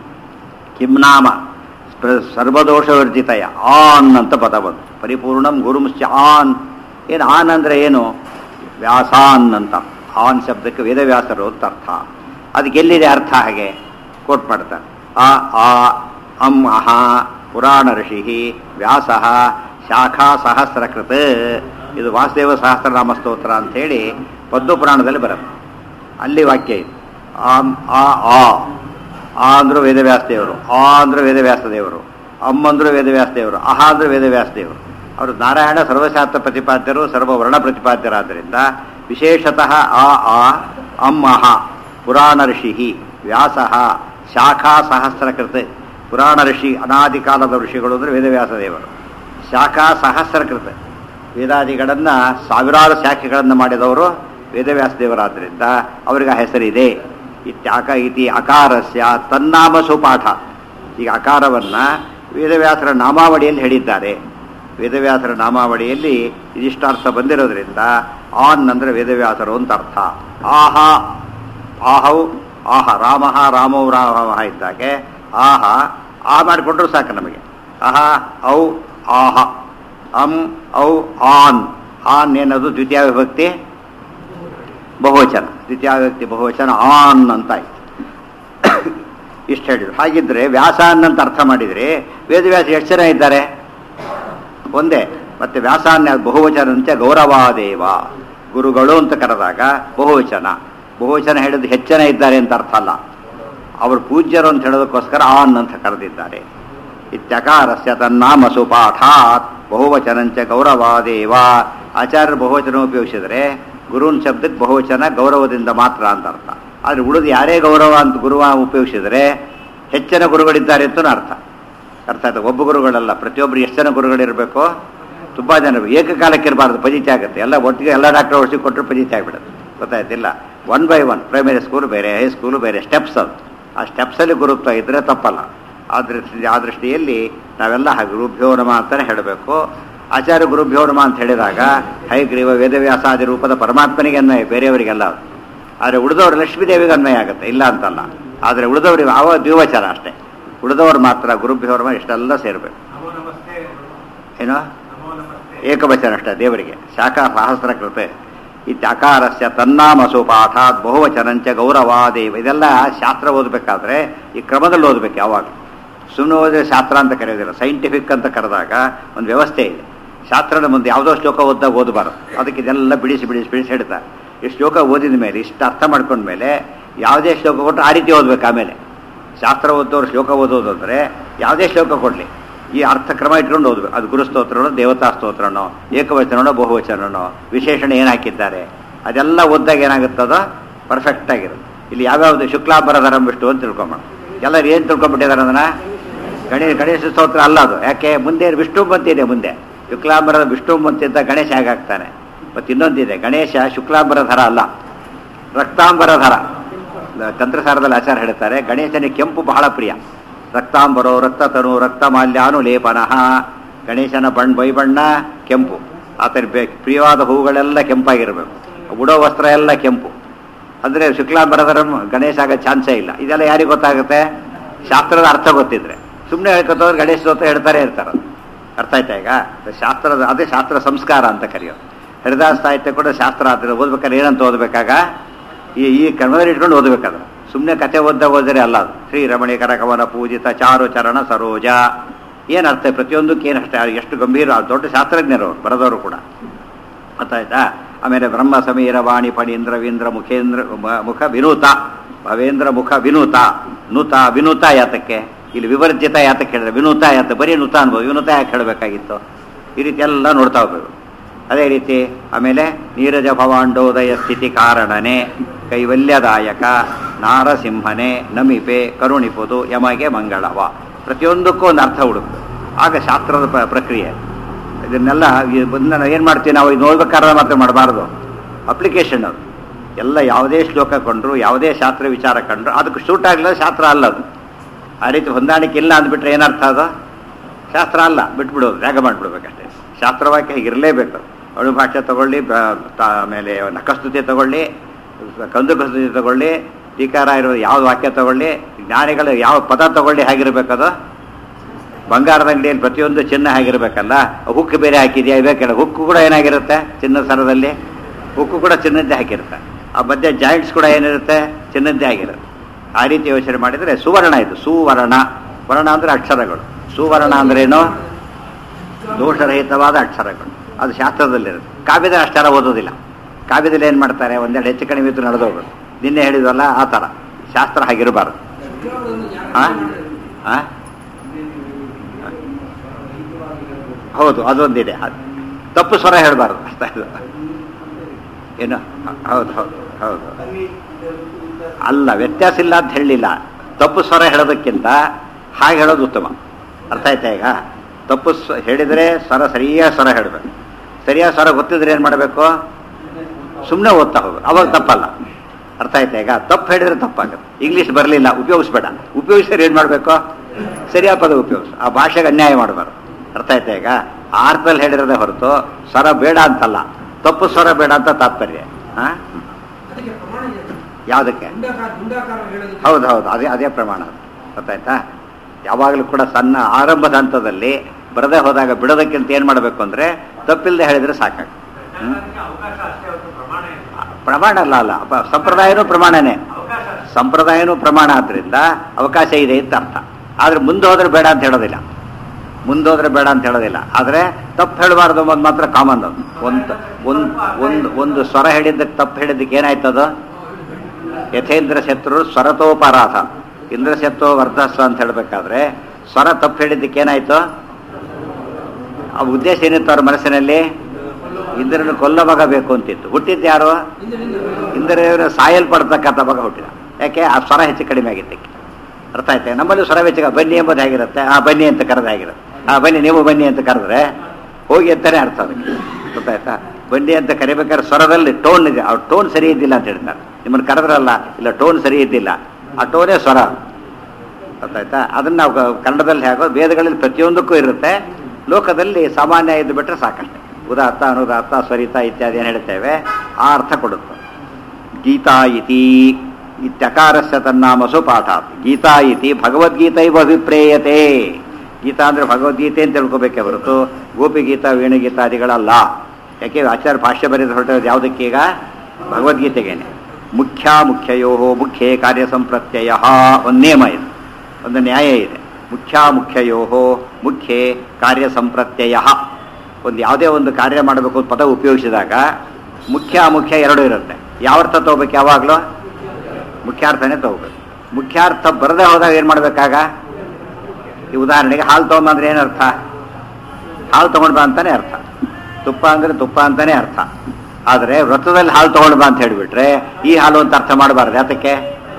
ಕಿಮ್ನಾಮ ಸ್ಪ- ಸರ್ವದೋಷವರ್ಜಿತಯ ಆನ್ ಅಂತ ಪದ ಬಂತು ಪರಿಪೂರ್ಣಂ ಗುರುಮುಶ್ಚ ಆನ್ ಏನು ಆನ್ ಅಂದರೆ ಏನು ವ್ಯಾಸಾನ್ ಅಂತ ಆನ್ ಶಬ್ದಕ್ಕೆ ವೇದವ್ಯಾಸರು ಅಂತ ಅರ್ಥ ಅದಕ್ಕೆ ಎಲ್ಲಿದೆ ಅರ್ಥ ಹಾಗೆ ಕೋಟ್ ಮಾಡ್ತಾರೆ ಆ ಆ ಅಂ ಅಹ ಪುರಾಣ ಋಷಿ ವ್ಯಾಸ ಶಾಖಾ ಸಹಸ್ರಕೃತ ಇದು ವಾಸುದೇವ ಸಹಸ್ರನಾಮ ಸ್ತೋತ್ರ ಅಂಥೇಳಿ ಪದ್ಮ ಪುರಾಣದಲ್ಲಿ ಬರುತ್ತೆ ಅಲ್ಲಿ ವಾಕ್ಯ ಇದೆ ಆಮ್ ಆ ಆ ಆ ಅಂದ್ರು ವೇದವ್ಯಾಸ ದೇವರು ಆ ಅಂದ್ರೆ ವೇದವ್ಯಾಸ ದೇವರು ಅಮ್ಮ ಅಂದ್ರು ವೇದವ್ಯಾಸ ದೇವರು ಅಹ ಅಂದ್ರೆ ವೇದವ್ಯಾಸ ದೇವರು ಅವರು ನಾರಾಯಣ ಸರ್ವಶಾಸ್ತ್ರ ಪ್ರತಿಪಾದ್ಯರು ಸರ್ವವರ್ಣ ಪ್ರತಿಪಾದ್ಯರಾದ್ದರಿಂದ ವಿಶೇಷತಃ ಆ ಆ ಅಮ್ಮ ಅಹ ಪುರಾಣ ಋಷಿ ವ್ಯಾಸ ಶಾಖಾ ಸಹಸ್ರಕೃತ ಪುರಾಣ ಋಷಿ ಅನಾದಿ ಕಾಲದ ಋಷಿಗಳು ಅಂದರೆ ವೇದವ್ಯಾಸ ದೇವರು ಶಾಖಾ ಸಹಸ್ರಕೃತ ವೇದಾದಿಗಳನ್ನು ಸಾವಿರಾರು ಶಾಖೆಗಳನ್ನು ಮಾಡಿದವರು ವೇದವ್ಯಾಸ ದೇವರಾದ್ದರಿಂದ ಅವರಿಗೆ ಆ ಹೆಸರಿದೆ ಇತ್ಯಾಕ ಇತಿ ಅಕಾರಸ್ಯ ತನ್ನಾಮ ಸುಪಾಠ ಈಗ ಅಕಾರವನ್ನು ವೇದವ್ಯಾಸರ ನಾಮಾವಳಿಯಲ್ಲಿ ಹೇಳಿದ್ದಾರೆ ವೇದವ್ಯಾಸರ ನಾಮಾವಳಿಯಲ್ಲಿ ಇದಿಷ್ಟಾರ್ಥ ಬಂದಿರೋದ್ರಿಂದ ಆನ್ ಅಂದರೆ ವೇದವ್ಯಾಸರು ಅಂತ ಅರ್ಥ ಆಹ ಆಹೌ ಆಹ ರಾಮ ರಾಮೌ ರಾಮ ಇದ್ದಾಗೆ ಆಹ ಆ ಮಾಡಿಕೊಂಡ್ರು ಸಾಕು ನಮಗೆ ಅಹ ಔ ಆಹ ಅಂ ಔ ಆನ್ ಆನ್ ಏನದು ದ್ವಿತೀಯ ವಿಭಕ್ತಿ ಬಹುವಚನ ದ್ವಿತೀಯ ವಿಭಕ್ತಿ ಬಹುವಚನ ಆನ್ ಅಂತ ಆಯ್ತು ಇಷ್ಟು ಹೇಳಿದ್ರು ಹಾಗಿದ್ರೆ ವ್ಯಾಸ ಅನ್ನಂತ ಅರ್ಥ ಮಾಡಿದರೆ ವೇದವ್ಯಾಸ ಎಷ್ಟು ಜನ ಇದ್ದಾರೆ ಒಂದೇ ಮತ್ತೆ ವ್ಯಾಸಾನ್ಯ ಬಹುವಚನಂತೆ ಗೌರವಾದೇವ ಗುರುಗಳು ಅಂತ ಕರೆದಾಗ ಬಹುವಚನ ಬಹುವಚನ ಹೇಳಿದ್ದು ಹೆಚ್ಚನ ಇದ್ದಾರೆ ಅಂತ ಅರ್ಥ ಅಲ್ಲ ಅವರು ಪೂಜ್ಯರು ಅಂತ ಹೇಳೋದಕ್ಕೋಸ್ಕರ ಆನ್ ಅಂತ ಕರೆದಿದ್ದಾರೆ ಇತ್ಯಕಾರಸ್ಯ ತನ್ನಾಮ ಸುಪಾಠಾತ್ ಬಹುವಚನಂಚ ಗೌರವಾದೇವ ಆಚಾರ್ಯರು ಬಹುವಚನ ಉಪಯೋಗಿಸಿದರೆ ಗುರುನ್ ಶಬ್ದಕ್ಕೆ ಬಹುವಚನ ಗೌರವದಿಂದ ಮಾತ್ರ ಅಂತ ಅರ್ಥ ಆದರೆ ಉಳಿದು ಯಾರೇ ಗೌರವ ಅಂತ ಗುರುವ ಉಪಯೋಗಿಸಿದರೆ ಹೆಚ್ಚಿನ ಗುರುಗಳಿದ್ದಾರೆ ಅಂತಲೂ ಅರ್ಥ ಅರ್ಥ ಆಯ್ತು ಒಬ್ಬ ಗುರುಗಳಲ್ಲ ಪ್ರತಿಯೊಬ್ಬರು ಎಷ್ಟು ಜನ ಗುರುಗಳಿರಬೇಕು ತುಂಬ ಜನ ಇರ್ಬೇಕು. ಏಕಕಾಲಕ್ಕೆ ಇರಬಾರ್ದು ಪಜಿತಿ ಆಗುತ್ತೆ ಎಲ್ಲ ಒಟ್ಟಿಗೆ ಎಲ್ಲ ಡಾಕ್ಟರ್ ಓಡಿಸಿ ಕೊಟ್ಟರು ಪಜಿತಿ ಆಗಿಬಿಡುತ್ತೆ ಗೊತ್ತಾಯ್ತಿಲ್ಲ one by one primary school ಬೇರೆ ಹೈ ಸ್ಕೂಲು ಬೇರೆ ಸ್ಟೆಪ್ಸ್ ಅದು ಆ ಸ್ಟೆಪ್ಸಲ್ಲಿ ಗುರುತ್ವ ಇದ್ದರೆ ತಪ್ಪಲ್ಲ ಆ ದೃಷ್ಟಿ ಆ ದೃಷ್ಟಿಯಲ್ಲಿ ನಾವೆಲ್ಲ ಹಾಗೆ ಗುರುಭ್ಯೋ ನಮ ಅಂತಲೇ ಹೇಳಬೇಕು ಆಚಾರ್ಯ ಗುರುಭ್ಯೋ ನಮಃ ಅಂತ ಹೇಳಿದಾಗ ಹೈಗ್ರೀವ ವೇದವ್ಯಾಸಾದಿ ರೂಪದ ಪರಮಾತ್ಮನಿಗೆ ಅನ್ವಯ ಬೇರೆಯವರಿಗೆಲ್ಲ ಅದು. ಆದರೆ ಉಳಿದವರು ಲಕ್ಷ್ಮೀದೇವಿಗೆ ಅನ್ವಯ ಆಗುತ್ತೆ ಇಲ್ಲ ಅಂತಲ್ಲ ಆದರೆ ಉಳಿದವರಿಗೆ ಅವ ದ್ವಿವಚನ ಅಷ್ಟೇ ಉಳಿದವರು ಮಾತ್ರ ಗುರುಭ್ಯೋ ನಮಃ ಇಷ್ಟೆಲ್ಲ ಸೇರಬೇಕು ನಮೋ ನಮಸ್ತೆ ಏನೋ ನಮೋ ನಮಸ್ತೆ ಏಕವಚನ ಅಷ್ಟೇ ದೇವರಿಗೆ ಶಾಖಾ ಸಹಸ್ರ ಕೃತೆ ಇತ್ಯಕಾರಸ್ಯ ತನ್ನಾಮಸು ಪಾಠಾತ್ ಬಹುವಚನಂಚ ಗೌರವಾದೇವ ಇದೆಲ್ಲ ಶಾಸ್ತ್ರ ಓದಬೇಕಾದ್ರೆ ಈ ಕ್ರಮದಲ್ಲಿ ಓದಬೇಕು ಯಾವಾಗ ಸುಮ್ಮನೆ ಓದಿದ್ರೆ ಶಾಸ್ತ್ರ ಅಂತ ಕರೆಯೋದಿಲ್ಲ ಸೈಂಟಿಫಿಕ್ ಅಂತ ಕರೆದಾಗ ಒಂದು ವ್ಯವಸ್ಥೆ ಇದೆ ಶಾಸ್ತ್ರದ ಮುಂದೆ ಯಾವುದೋ ಶ್ಲೋಕ ಓದಿದಾಗ ಓದಬಾರದು ಅದಕ್ಕೆ ಇದೆಲ್ಲ ಬಿಡಿಸಿ ಬಿಡಿಸಿ ಬಿಡಿಸಿ ಹೇಳ್ತಾರೆ ಈ ಶ್ಲೋಕ ಓದಿದ ಮೇಲೆ ಇಷ್ಟು ಅರ್ಥ ಮಾಡ್ಕೊಂಡ್ಮೇಲೆ ಯಾವುದೇ ಶ್ಲೋಕ ಕೊಟ್ಟರು ಆ ರೀತಿ ಓದ್ಬೇಕು ಆಮೇಲೆ ಶಾಸ್ತ್ರ ಓದೋರು ಶ್ಲೋಕ ಓದೋದು ಅಂದರೆ ಯಾವುದೇ ಶ್ಲೋಕ ಕೊಡಲಿ ಈ ಅರ್ಥ ಕ್ರಮ ಇಟ್ಕೊಂಡು ಓದ್ಬೇಕು ಅದು ಗುರುಸ್ತೋತ್ರನೋ ದೇವತಾ ಸ್ತೋತ್ರನೋ ಏಕವಚನನೋ ಬಹುವಚನನೋ ವಿಶೇಷಣ ಏನು ಹಾಕಿದ್ದಾರೆ ಅದೆಲ್ಲ ಓದ್ದಾಗ ಏನಾಗುತ್ತದೋ ಪರ್ಫೆಕ್ಟ್ ಆಗಿರುತ್ತೆ ಇಲ್ಲಿ ಯಾವ್ಯಾವುದು ಶುಕ್ಲಾಂಬರಧರಂ ವಿಷ್ಣು ಅಂತ ತಿಳ್ಕೊಂಬೋಣ ಎಲ್ಲರೂ ಏನು ತಿಳ್ಕೊಂಡ್ಬಿಟ್ಟಿದ್ದಾರೆ ಅದನ್ನ ಗಣೇಶ ಗಣೇಶ ಸ್ತೋತ್ರ ಅಲ್ಲ ಅದು ಯಾಕೆ ಮುಂದೆ ವಿಷ್ಣು ಬಂತಿದೆ ಮುಂದೆ ಶುಕ್ಲಾಂಬರದ ವಿಷ್ಣು ಬಂತಿದ್ದ ಗಣೇಶ ಹೇಗಾಗ್ತಾನೆ ಮತ್ತು ಇನ್ನೊಂದಿದೆ ಗಣೇಶ ಶುಕ್ಲಾಂಬರಧರ ಅಲ್ಲ ರಕ್ತಾಂಬರಧರ ತಂತ್ರಸಾರದಲ್ಲಿ ಆಚಾರ ಹೇಳ್ತಾರೆ ಗಣೇಶನಿಗೆ ಕೆಂಪು ಬಹಳ ಪ್ರಿಯ ರಕ್ತಾಂಬರೋ ರಕ್ತತನು ರಕ್ತಮಾಲ್ಯಾನು ಲೇಪನಃ ಗಣೇಶನ ಬಣ್ಣ ಬೈಬಣ್ಣ ಕೆಂಪು ಆತನ ಬೆ ಪ್ರಿಯವಾದ ಹೂಗಳೆಲ್ಲ ಕೆಂಪಾಗಿರಬೇಕು ಉಡೋ ವಸ್ತ್ರ ಎಲ್ಲ ಕೆಂಪು ಅಂದರೆ ಶುಕ್ಲಾಂಬರಧರ ಗಣೇಶ ಆಗೋ ಚಾನ್ಸೇ ಇಲ್ಲ ಇದೆಲ್ಲ ಯಾರಿಗೆ ಗೊತ್ತಾಗುತ್ತೆ ಶಾಸ್ತ್ರದ ಅರ್ಥ ಗೊತ್ತಿದ್ರೆ ಸುಮ್ಮನೆ ಹೇಳ್ಕೊತವ್ರು ಗಣೇಶ ಸ್ತೋತ್ರ ಹೇಳ್ತಾರೆ ಇರ್ತಾರೆ ಅರ್ಥ ಆಯ್ತಾ ಈಗ ಶಾಸ್ತ್ರದ ಅದೇ ಶಾಸ್ತ್ರ ಸಂಸ್ಕಾರ ಅಂತ ಕರೆಯೋದು ಹರಿದಾಸ ಸಾಹಿತ್ಯ ಕೂಡ ಶಾಸ್ತ್ರ ಆಗ್ತದೆ ಓದ್ಬೇಕಾದ್ರೆ ಏನಂತ ಓದಬೇಕಾಗ ಈ ಈ ಕ್ರಮದಲ್ಲಿ ಇಟ್ಕೊಂಡು ಓದಬೇಕಾದ್ರೆ ಸುಮ್ಮನೆ ಕಥೆ ಓದ್ದಾಗ ಓದಿದ್ರೆ ಅಲ್ಲ ಅದು ಶ್ರೀ ರಮಣೀಕರ ಕವನ ಪೂಜಿತ ಚಾರು ಚರಣ ಸರೋಜ ಏನು ಅರ್ಥ ಪ್ರತಿಯೊಂದಕ್ಕೆ ಏನು ಅಷ್ಟೇ ಎಷ್ಟು ಗಂಭೀರ ದೊಡ್ಡ ಶಾಸ್ತ್ರಜ್ಞರು ಅವ್ರು ಬರೆದವರು ಕೂಡ ಗೊತ್ತಾಯ್ತಾ ಆಮೇಲೆ ಬ್ರಹ್ಮ ಸಮೀರ ವಾಣಿ ಫಣೀಂದ್ರ ವೀಂದ್ರ ಮುಖೇಂದ್ರ ಮ- ಮುಖ ವಿನೂತ ಭವೇಂದ್ರ ಮುಖ ವಿನೂತ ನೂತ ವಿನೂತ ಯಾತಕ್ಕೆ ಇಲ್ಲಿ ವಿವರ್ಜಿತ ಯಾತಕ್ಕೆ ಹೇಳಿದ್ರೆ ವಿನೂತ ಯಾತ ಬರೀ ನೂತ ಅನ್ಬೋದು ವಿನೂತ ಯಾಕೆ ಹೇಳಬೇಕಾಗಿತ್ತು ಈ ರೀತಿ ಎಲ್ಲ ನೋಡ್ತಾ ಹೋಗ್ಬೇಕು ಅದೇ ರೀತಿ ಆಮೇಲೆ ನೀರಜ ಭವಾಂಡೋದಯ ಸ್ಥಿತಿ ಕಾರಣನೆ ಕೈವಲ್ಯದಾಯಕ ನಾರಸಿಂಹನೆ ನಮಿಪೆ ಕರುಣಿಪುದು ಯಮಗೆ ಮಂಗಳವ ಪ್ರತಿಯೊಂದಕ್ಕೂ ಒಂದು ಅರ್ಥ ಹುಡುಕು ಆಗ ಶಾಸ್ತ್ರದ ಪ್ರ- ಪ್ರಕ್ರಿಯೆ ಇದನ್ನೆಲ್ಲ ಏನು ಮಾಡ್ತೀವಿ ನಾವು ಇದು ನೋಡ್ಬೇಕಾದ್ರೆ ಮಾತ್ರ ಮಾಡಬಾರ್ದು ಅಪ್ಲಿಕೇಶನ್ ಅದು ಎಲ್ಲ ಯಾವುದೇ ಶ್ಲೋಕ ಕೊಂಡ್ರು ಯಾವುದೇ ಶಾಸ್ತ್ರ ವಿಚಾರ ಕಂಡ್ರು ಅದಕ್ಕೆ ಶೂಟ್ ಆಗಲಿಲ್ಲ ಶಾಸ್ತ್ರ ಅಲ್ಲ ಅದು ಆ ರೀತಿ ಹೊಂದಾಣಿಕೆ ಇಲ್ಲ ಅಂದ್ಬಿಟ್ರೆ ಏನರ್ಥ ಅದು ಶಾಸ್ತ್ರ ಅಲ್ಲ ಬಿಟ್ಬಿಡೋದು ತ್ಯಾಗ ಮಾಡಿಬಿಡ್ಬೇಕಷ್ಟೇ ಶಾಸ್ತ್ರವಾಕ್ಯ ಹೀಗಿರಲೇಬೇಕು ಅಳು ಭಾಷೆ ತಗೊಳ್ಳಿ ಬ- ತ- ಆಮೇಲೆ ನಖಸ್ತುತಿ ತಗೊಳ್ಳಿ ಕಂದು ಕಸ್ತುತಿ ತಗೊಳ್ಳಿ ಟೀಕಾರ ಇರೋ ಯಾವ ವಾಕ್ಯ ತಗೊಳ್ಳಿ ಜ್ಞಾನಿಗಳು ಯಾವ ಪದ ತಗೊಳ್ಳಿ ಹೇಗಿರ್ಬೇಕದು ಬಂಗಾರದ ಅಂಗಡಿಯಲ್ಲಿ ಪ್ರತಿಯೊಂದು ಚಿನ್ನ ಆಗಿರ್ಬೇಕಲ್ಲ ಹುಕ್ಕು ಬೇರೆ ಹಾಕಿದೆಯಾ ಇವೇ ಕೇಳ ಹುಕ್ಕು ಕೂಡ ಏನಾಗಿರುತ್ತೆ ಚಿನ್ನದ ಸರದಲ್ಲಿ ಹುಕ್ಕು ಕೂಡ ಚಿನ್ನದ್ದೇ ಹಾಕಿರುತ್ತೆ ಆ ಮಧ್ಯೆ ಜಾಯಿಂಟ್ಸ್ ಕೂಡ ಏನಿರುತ್ತೆ ಚಿನ್ನದ್ದೇ ಆಗಿರುತ್ತೆ ಆ ರೀತಿ ಯೋಚನೆ ಮಾಡಿದರೆ ಸುವರ್ಣ ಇದು ಸುವರ್ಣ ವರ್ಣ ಅಂದರೆ ಅಕ್ಷರಗಳು ಸುವರ್ಣ ಅಂದ್ರೇನು ದೋಷರಹಿತವಾದ ಅಕ್ಷರಗಳು ಅದು ಶಾಸ್ತ್ರದಲ್ಲಿರುತ್ತೆ ಕಾವ್ಯದ ಅಕ್ಷರ ಓದೋದಿಲ್ಲ ಕಾವ್ಯದಲ್ಲಿ ಏನು ಮಾಡ್ತಾರೆ ಒಂದೆರಡು ಹೆಚ್ಚು ಕಡಿಮೆ ಇದ್ದು ನಡೆದೋಗೋದು ನಿನ್ನೆ ಹೇಳಿದ್ವಲ್ಲ ಆ ಥರ ಶಾಸ್ತ್ರ ಹಾಗಿರಬಾರ್ದು ಹಾಂ ಹಾಂ ಹೌದು ಅದೊಂದಿದೆ ಅದ್- ತಪ್ಪು ಸ್ವರ ಹೇಳಬಾರ್ದು ಅರ್ಥ ಇದು ಏನು ಹ- ಹೌದು ಹೌದು ಹೌದು ಅಲ್ಲ ವ್ಯತ್ಯಾಸ ಇಲ್ಲ ಅಂತ ಹೇಳಲಿಲ್ಲ ತಪ್ಪು ಸ್ವರ ಹೇಳೋದಕ್ಕಿಂತ ಹಾಗೆ ಹೇಳೋದು ಉತ್ತಮ ಅರ್ಥ ಆಯ್ತಾ ಈಗ ತಪ್ಪು ಸ್ವ ಹೇಳಿದರೆ ಸ್ವರ ಸರಿಯಾದ ಸ್ವರ ಹೇಳಬೇಕು ಸರಿಯಾದ ಸ್ವರ ಗೊತ್ತಿದ್ರೆ ಏನು ಮಾಡಬೇಕು ಸುಮ್ಮನೆ ಓದ್ತಾ ಹೋಗು ಅವಾಗ ತಪ್ಪಲ್ಲ ಅರ್ಥ ಆಯ್ತಾ ಈಗ ತಪ್ಪು ಹೇಳಿದ್ರೆ ತಪ್ಪಾಗುತ್ತೆ ಇಂಗ್ಲೀಷ್ ಬರಲಿಲ್ಲ ಉಪಯೋಗಿಸ್ಬೇಡ ಉಪಯೋಗಿಸಿದ್ರೆ ಏನು ಮಾಡಬೇಕು ಸರಿಯಾದ ಪದ ಉಪಯೋಗಿಸು ಆ ಭಾಷೆಗೆ ಅನ್ಯಾಯ ಮಾಡಬಾರ್ದು ಅರ್ಥ ಆಯ್ತಾ ಈಗ ಆ ಅರ್ಥದಲ್ಲಿ ಹೇಳಿರೋದೇ ಹೊರತು ಸ್ವರ ಬೇಡ ಅಂತಲ್ಲ ತಪ್ಪು ಸ್ವರ ಬೇಡ ಅಂತ ತಾತ್ಪರ್ಯ ಹಾಂ ಅದಕ್ಕೆ ಪ್ರಮಾಣ ಇದೆ ಯಾವುದಕ್ಕೆ ದುಂಡಾಕಾರ ದುಂಡಾಕಾರ ಹೇಳೋದಕ್ಕೆ ಹೌದು ಹೌದು ಅದೇ ಅದೇ ಪ್ರಮಾಣ ಅದು. ಗೊತ್ತಾಯ್ತಾ ಯಾವಾಗಲೂ ಕೂಡ ಸಣ್ಣ ಆರಂಭದ ಹಂತದಲ್ಲಿ ಬರದೇ ಹೋದಾಗ ಬಿಡೋದಕ್ಕಿಂತ ಏನು ಮಾಡಬೇಕು ಅಂದರೆ ತಪ್ಪಿಲ್ಲದೆ ಹೇಳಿದ್ರೆ ಸಾಕಾಗ ಅದಕ್ಕೆ ಅವಕಾಶ ಅಷ್ಟೇ ಹೊರತು ಪ್ರಮಾಣ ಇಲ್ಲ ಪ್ರಮಾಣ ಅಲ್ಲ ಅಲ್ಲ ಅಪ- ಸಂಪ್ರದಾಯನೂ ಪ್ರಮಾಣನೇ ಅವಕಾಶ ಅಷ್ಟೇ. ಸಂಪ್ರದಾಯನೂ ಪ್ರಮಾಣ ಆದ್ರಿಂದ ಅವಕಾಶ ಇದೆ ಅಂತ ಅರ್ಥ ಆದರೆ ಮುಂದೆ ಹೋದ್ರೆ ಬೇಡ ಅಂತ ಹೇಳೋದಿಲ್ಲ ಮುಂದೆ ಹೋದ್ರೆ ಬೇಡ ಅಂತ ಹೇಳೋದಿಲ್ಲ ಆದರೆ ತಪ್ಪು ಹೇಳಬಾರ್ದು ಅನ್ನೋದು ಮಾತ್ರ ಕಾಮನ್ ಅದು ಒಂದು ಒಂದು ಒಂದು ಒಂದು ಸ್ವರ ಹೇಳಿದ್ದಕ್ಕೆ ತಪ್ಪು ಹೇಳಿದ್ದಕ್ಕೆ ಏನಾಯ್ತದು ಯಥೇಂದ್ರ ಶತ್ರು ಸ್ವರತೋಪರಾಧ ಇಂದ್ರ ಶತ್ರು ವರ್ಧಸ್ವ ಅಂತ ಹೇಳಬೇಕಾದ್ರೆ ಸ್ವರ ತಪ್ಪು ಹೇಳಿದ್ದಕ್ಕೆ ಏನಾಯ್ತು ಆ ಉದ್ದೇಶ ಏನಿತ್ತು ಅವ್ರ ಮನಸ್ಸಿನಲ್ಲಿ ಇಂದ್ರನ ಕೊಲ್ಲ ಮಗ ಬೇಕು ಅಂತಿತ್ತು ಹುಟ್ಟಿದ್ದು ಯಾರು ಇಂದ್ರನ ಸಾಯಲ್ಪಡ್ತಕ್ಕಂಥ ಮಗ ಹುಟ್ಟಿದ ಯಾಕೆ ಆ ಸ್ವರ ಹೆಚ್ಚು ಕಡಿಮೆ ಆಗಿದ್ದಕ್ಕೆ ಅರ್ಥ ಆಯ್ತಾ ನಮ್ಮಲ್ಲಿ ಸ್ವರ ಹೆಚ್ಚಿಗೆ ಬನ್ನಿ ಎಂಬುದು ಹೇಗಿರುತ್ತೆ ಆ ಬನ್ನಿ ಅಂತ ಕರೆದು ಆಗಿರುತ್ತೆ ಆ ಬನ್ನಿ ನೀವು ಬನ್ನಿ ಅಂತ ಕರೆದ್ರೆ ಹೋಗಿ ಅಂತಾನೆ ಅರ್ಥ ಅದಕ್ಕೆ ಗೊತ್ತಾಯ್ತಾ ಬನ್ನಿ ಅಂತ ಕರಿಬೇಕಾದ್ರೆ ಸ್ವರದಲ್ಲಿ ಟೋನ್ ಇದೆ ಆ ಟೋನ್ ಸರಿ ಇದ್ದಿಲ್ಲ ಅಂತ ಹೇಳ್ತಾರೆ ನಿಮ್ಮನ್ನು ಕರೆದ್ರಲ್ಲ ಇಲ್ಲ ಟೋನ್ ಸರಿ ಇದ್ದಿಲ್ಲ ಆ ಟೋನೇ ಸ್ವರ ಗೊತ್ತಾಯ್ತಾ ಅದನ್ನ ನಾವು ಕ- ಕನ್ನಡದಲ್ಲಿ ಹೇಗೋ ವೇದಗಳಲ್ಲಿ ಪ್ರತಿಯೊಂದಕ್ಕೂ ಇರುತ್ತೆ ಲೋಕದಲ್ಲಿ ಸಾಮಾನ್ಯ ಇದ್ದು ಬಿಟ್ರೆ ಸಾಕಷ್ಟೆ ಉದಾತ್ತ ಅನುದಾತ್ತ ಸ್ವರಿತ ಇತ್ಯಾದಿ ಏನು ಹೇಳ್ತೇವೆ ಆ ಅರ್ಥ ಕೊಡುತ್ತೆ ಗೀತಾ ಇತಿ ಇತ್ಯಕಾರಸ್ಯ ತನ್ನಾಮಸು ಪಾಠಾತ್ ಗೀತಾ ಇತಿ ಭಗವದ್ಗೀತೈವ ಅಭಿಪ್ರೇಯತೆ ಗೀತಾ ಅಂದ್ರೆ ಭಗವದ್ಗೀತೆ ಅಂತ ತಿಳ್ಕೊಬೇಕೆ ಹೊರತು ಗೋಪಿಗೀತಾ ವೇಣುಗೀತಾದಿಗಳಲ್ಲ ಯಾಕೆ ಆಚಾರ್ಯ ಭಾಷ್ಯ ಬರೆದು ಹೊರಟಿರೋದು ಯಾವುದಕ್ಕೀಗ ಭಗವದ್ಗೀತೆಗೇನೆ ಮುಖ್ಯ ಮುಖ್ಯಯೋ ಮುಖ್ಯೇ ಕಾರ್ಯ ಸಂಪ್ರತ್ಯಯ ಒಂದು ನಿಯಮ ಇದೆ ಒಂದು ನ್ಯಾಯ ಇದೆ ಮುಖ್ಯ ಮುಖ್ಯಯೋ ಮುಖ್ಯೇ ಕಾರ್ಯ ಸಂಪ್ರತ್ಯಯ ಒಂದು ಯಾವುದೇ ಒಂದು ಕಾರ್ಯ ಮಾಡಬೇಕು ಅಂತ ಪದ ಉಪಯೋಗಿಸಿದಾಗ ಮುಖ್ಯ ಅಮುಖ್ಯ ಎರಡು ಇರುತ್ತೆ ಯಾವ ಅರ್ಥ ತಗೋಬೇಕು ಯಾವಾಗಲೂ ಮುಖ್ಯಾರ್ಥನೇ ತಗೋಬೇಕು ಮುಖ್ಯಾರ್ಥ ಬರದೇ ಹೋದಾಗ ಏನು ಮಾಡಬೇಕಾಗ ಈ ಉದಾಹರಣೆಗೆ ಹಾಲು ತೊಗೊಂಬಂದ್ರೆ ಏನರ್ಥ ಹಾಲು ತಗೊಂಡ್ ಬಾ ಅಂತಾನೆ ಅರ್ಥ ತುಪ್ಪ ಅಂದ್ರೆ ತುಪ್ಪ ಅಂತಾನೆ ಅರ್ಥ ಆದರೆ ವ್ರತದಲ್ಲಿ ಹಾಲು ತಗೊಂಡ್ ಬಾ ಅಂತ ಹೇಳಿಬಿಟ್ರೆ ಈ ಹಾಲು ಅಂತ ಅರ್ಥ ಮಾಡಬಾರ್ದು ಯಾತಕ್ಕೆ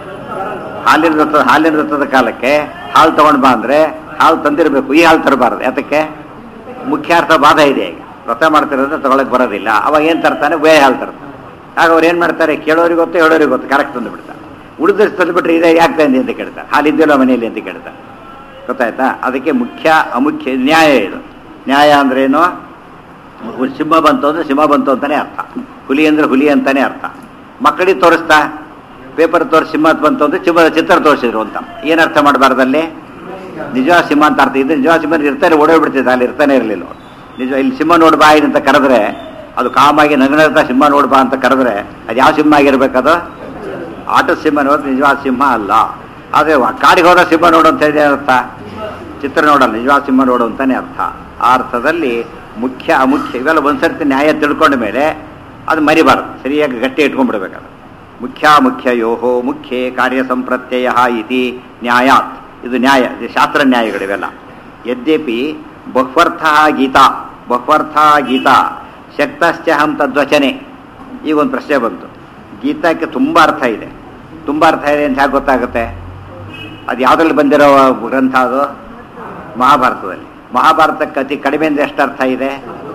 ಹಾಲಿನ ವೃತ್ತ ಹಾಲಿನ ವೃತ್ತದ ಕಾಲಕ್ಕೆ ಹಾಲು ತಗೊಂಡ್ ಬಾ ಅಂದ್ರೆ ಹಾಲು ತಂದಿರಬೇಕು ಈ ಹಾಲು ತರಬಾರ್ದು ಯಾತಕ್ಕೆ ಮುಖ್ಯಾರ್ಥ ಬಾಧ ಇದೆ ಈಗ ವ್ರತ ಮಾಡ್ತಿರೋದ್ರೆ ತಗೊಳಕ್ ಬರೋದಿಲ್ಲ ಅವಾಗ ಏನ್ ತರ್ತಾನೆ ಬೇರೆ ಹಾಲು ತರ್ತಾನೆ ಆಗ ಅವ್ರು ಏನ್ ಮಾಡ್ತಾರೆ ಕೇಳೋರಿಗೆ ಗೊತ್ತು ಹೇಳೋರಿಗೆ ಗೊತ್ತು ಕರೆಕ್ಟ್ ತಂದು ಬಿಡ್ತಾರೆ ಉಳಿದ್ರೆ ತಂದುಬಿಟ್ರೆ ಇದೇ ಯಾಕೆ ತಂದೆ ಅಂತ ಕೇಳ್ತಾರೆ ಹಾಲು ಇದೆಯಲ್ಲ ಮನೆಯಲ್ಲಿ ಅಂತ ಕೇಳ್ತಾರೆ ಗೊತ್ತಾಯ್ತಾ ಅದಕ್ಕೆ ಮುಖ್ಯ ಅಮುಖ್ಯ ನ್ಯಾಯ ಇದು ನ್ಯಾಯ ಅಂದ್ರೇನು ಒಂದು ಸಿಂಹ ಬಂತು ಅಂದ್ರೆ ಸಿಂಹ ಬಂತು ಅಂತಾನೆ ಅರ್ಥ ಹುಲಿ ಅಂದ್ರೆ ಹುಲಿ ಅಂತಾನೆ ಅರ್ಥ ಮಕ್ಕಳಿಗೆ ತೋರಿಸ್ತಾ ಪೇಪರ್ ತೋರಿಸಿ ಸಿಂಹ ಬಂತು ಅಂದ್ರೆ ಸಿಂಹದ ಚಿತ್ರ ತೋರಿಸಿದ್ರು ಅಂತ ಏನ್ ಅರ್ಥ ಮಾಡಬಾರ್ದಲ್ಲಿ ನಿಜವಾದ ಸಿಂಹ ಅಂತ ಅರ್ಥ ಇದು ನಿಜವಾದ ಸಿಂಹ ಇರ್ತಾನೆ ಓಡೋಗ್ಬಿಡ್ತಿದ್ದ ಅಲ್ಲಿ ಇರ್ತಾನೆ ಇರಲಿಲ್ಲ ನಿಜ ಇಲ್ಲಿ ಸಿಂಹ ನೋಡ್ಬಾ ಅಂತ ಕರೆದ್ರೆ ಅದು ಕಾಮಾಗಿ ನಗನಗ್ತಾ ಸಿಂಹ ನೋಡ್ಬಾ ಅಂತ ಕರೆದ್ರೆ ಅದು ಯಾವ ಸಿಂಹ ಆಗಿರ್ಬೇಕದು ಆಟದ ಸಿಂಹ ನೋಡಿದ್ರೆ ನಿಜವಾದ ಸಿಂಹ ಅಲ್ಲ ಆದರೆ ಕಾಡಿಗೆ ಹೋದ ಸಿಂಹ ನೋಡು ಅಂತ ಹೇಳಿದ್ರೆ ಅರ್ಥ ಚಿತ್ರ ನೋಡಲ್ಲ ನಿಜವಾದ ಸಿಂಹ ನೋಡು ಅಂತಾನೆ ಅರ್ಥ ಆ ಅರ್ಥದಲ್ಲಿ ಮುಖ್ಯ ಅಮುಖ್ಯ ಇವೆಲ್ಲ ಒಂದ್ಸರ್ತಿ ನ್ಯಾಯ ತಿಳ್ಕೊಂಡ ಮೇಲೆ ಅದು ಮರಿಬಾರ್ದು ಸರಿಯಾಗಿ ಗಟ್ಟಿ ಇಟ್ಕೊಂಡ್ಬಿಡ್ಬೇಕದು ಮುಖ್ಯ ಮುಖ್ಯ ಯೋಹೋ ಮುಖ್ಯೇ ಕಾರ್ಯ ಸಂಪ್ರತ್ಯಯ ಇತಿ ನ್ಯಾಯಾತ್ ಇದು ನ್ಯಾಯ ಇದು ಶಾಸ್ತ್ರ ನ್ಯಾಯಗಳಿವೆಲ್ಲ ಯದ್ಯಪಿ ಬಹ್ವರ್ಥ ಗೀತಾ ಬಹ್ವರ್ಥ ಗೀತಾ ಶಕ್ತಶ್ಚಹಂ ತದ್ವಚನೆ ಈಗ ಒಂದು ಪ್ರಶ್ನೆ ಬಂತು ಗೀತಾಕ್ಕೆ ತುಂಬ ಅರ್ಥ ಇದೆ ತುಂಬ ಅರ್ಥ ಇದೆ ಅಂತ ಹೇಗೆ ಗೊತ್ತಾಗುತ್ತೆ ಅದು ಯಾವುದ್ರಲ್ಲಿ ಬಂದಿರೋ ಗ್ರಂಥ ಅದು ಮಹಾಭಾರತದಲ್ಲಿ ಮಹಾಭಾರತಕ್ಕೆ ಅತಿ ಕಡಿಮೆ ಅಂದ್ರೆ ಎಷ್ಟು ಅರ್ಥ ಇದೆ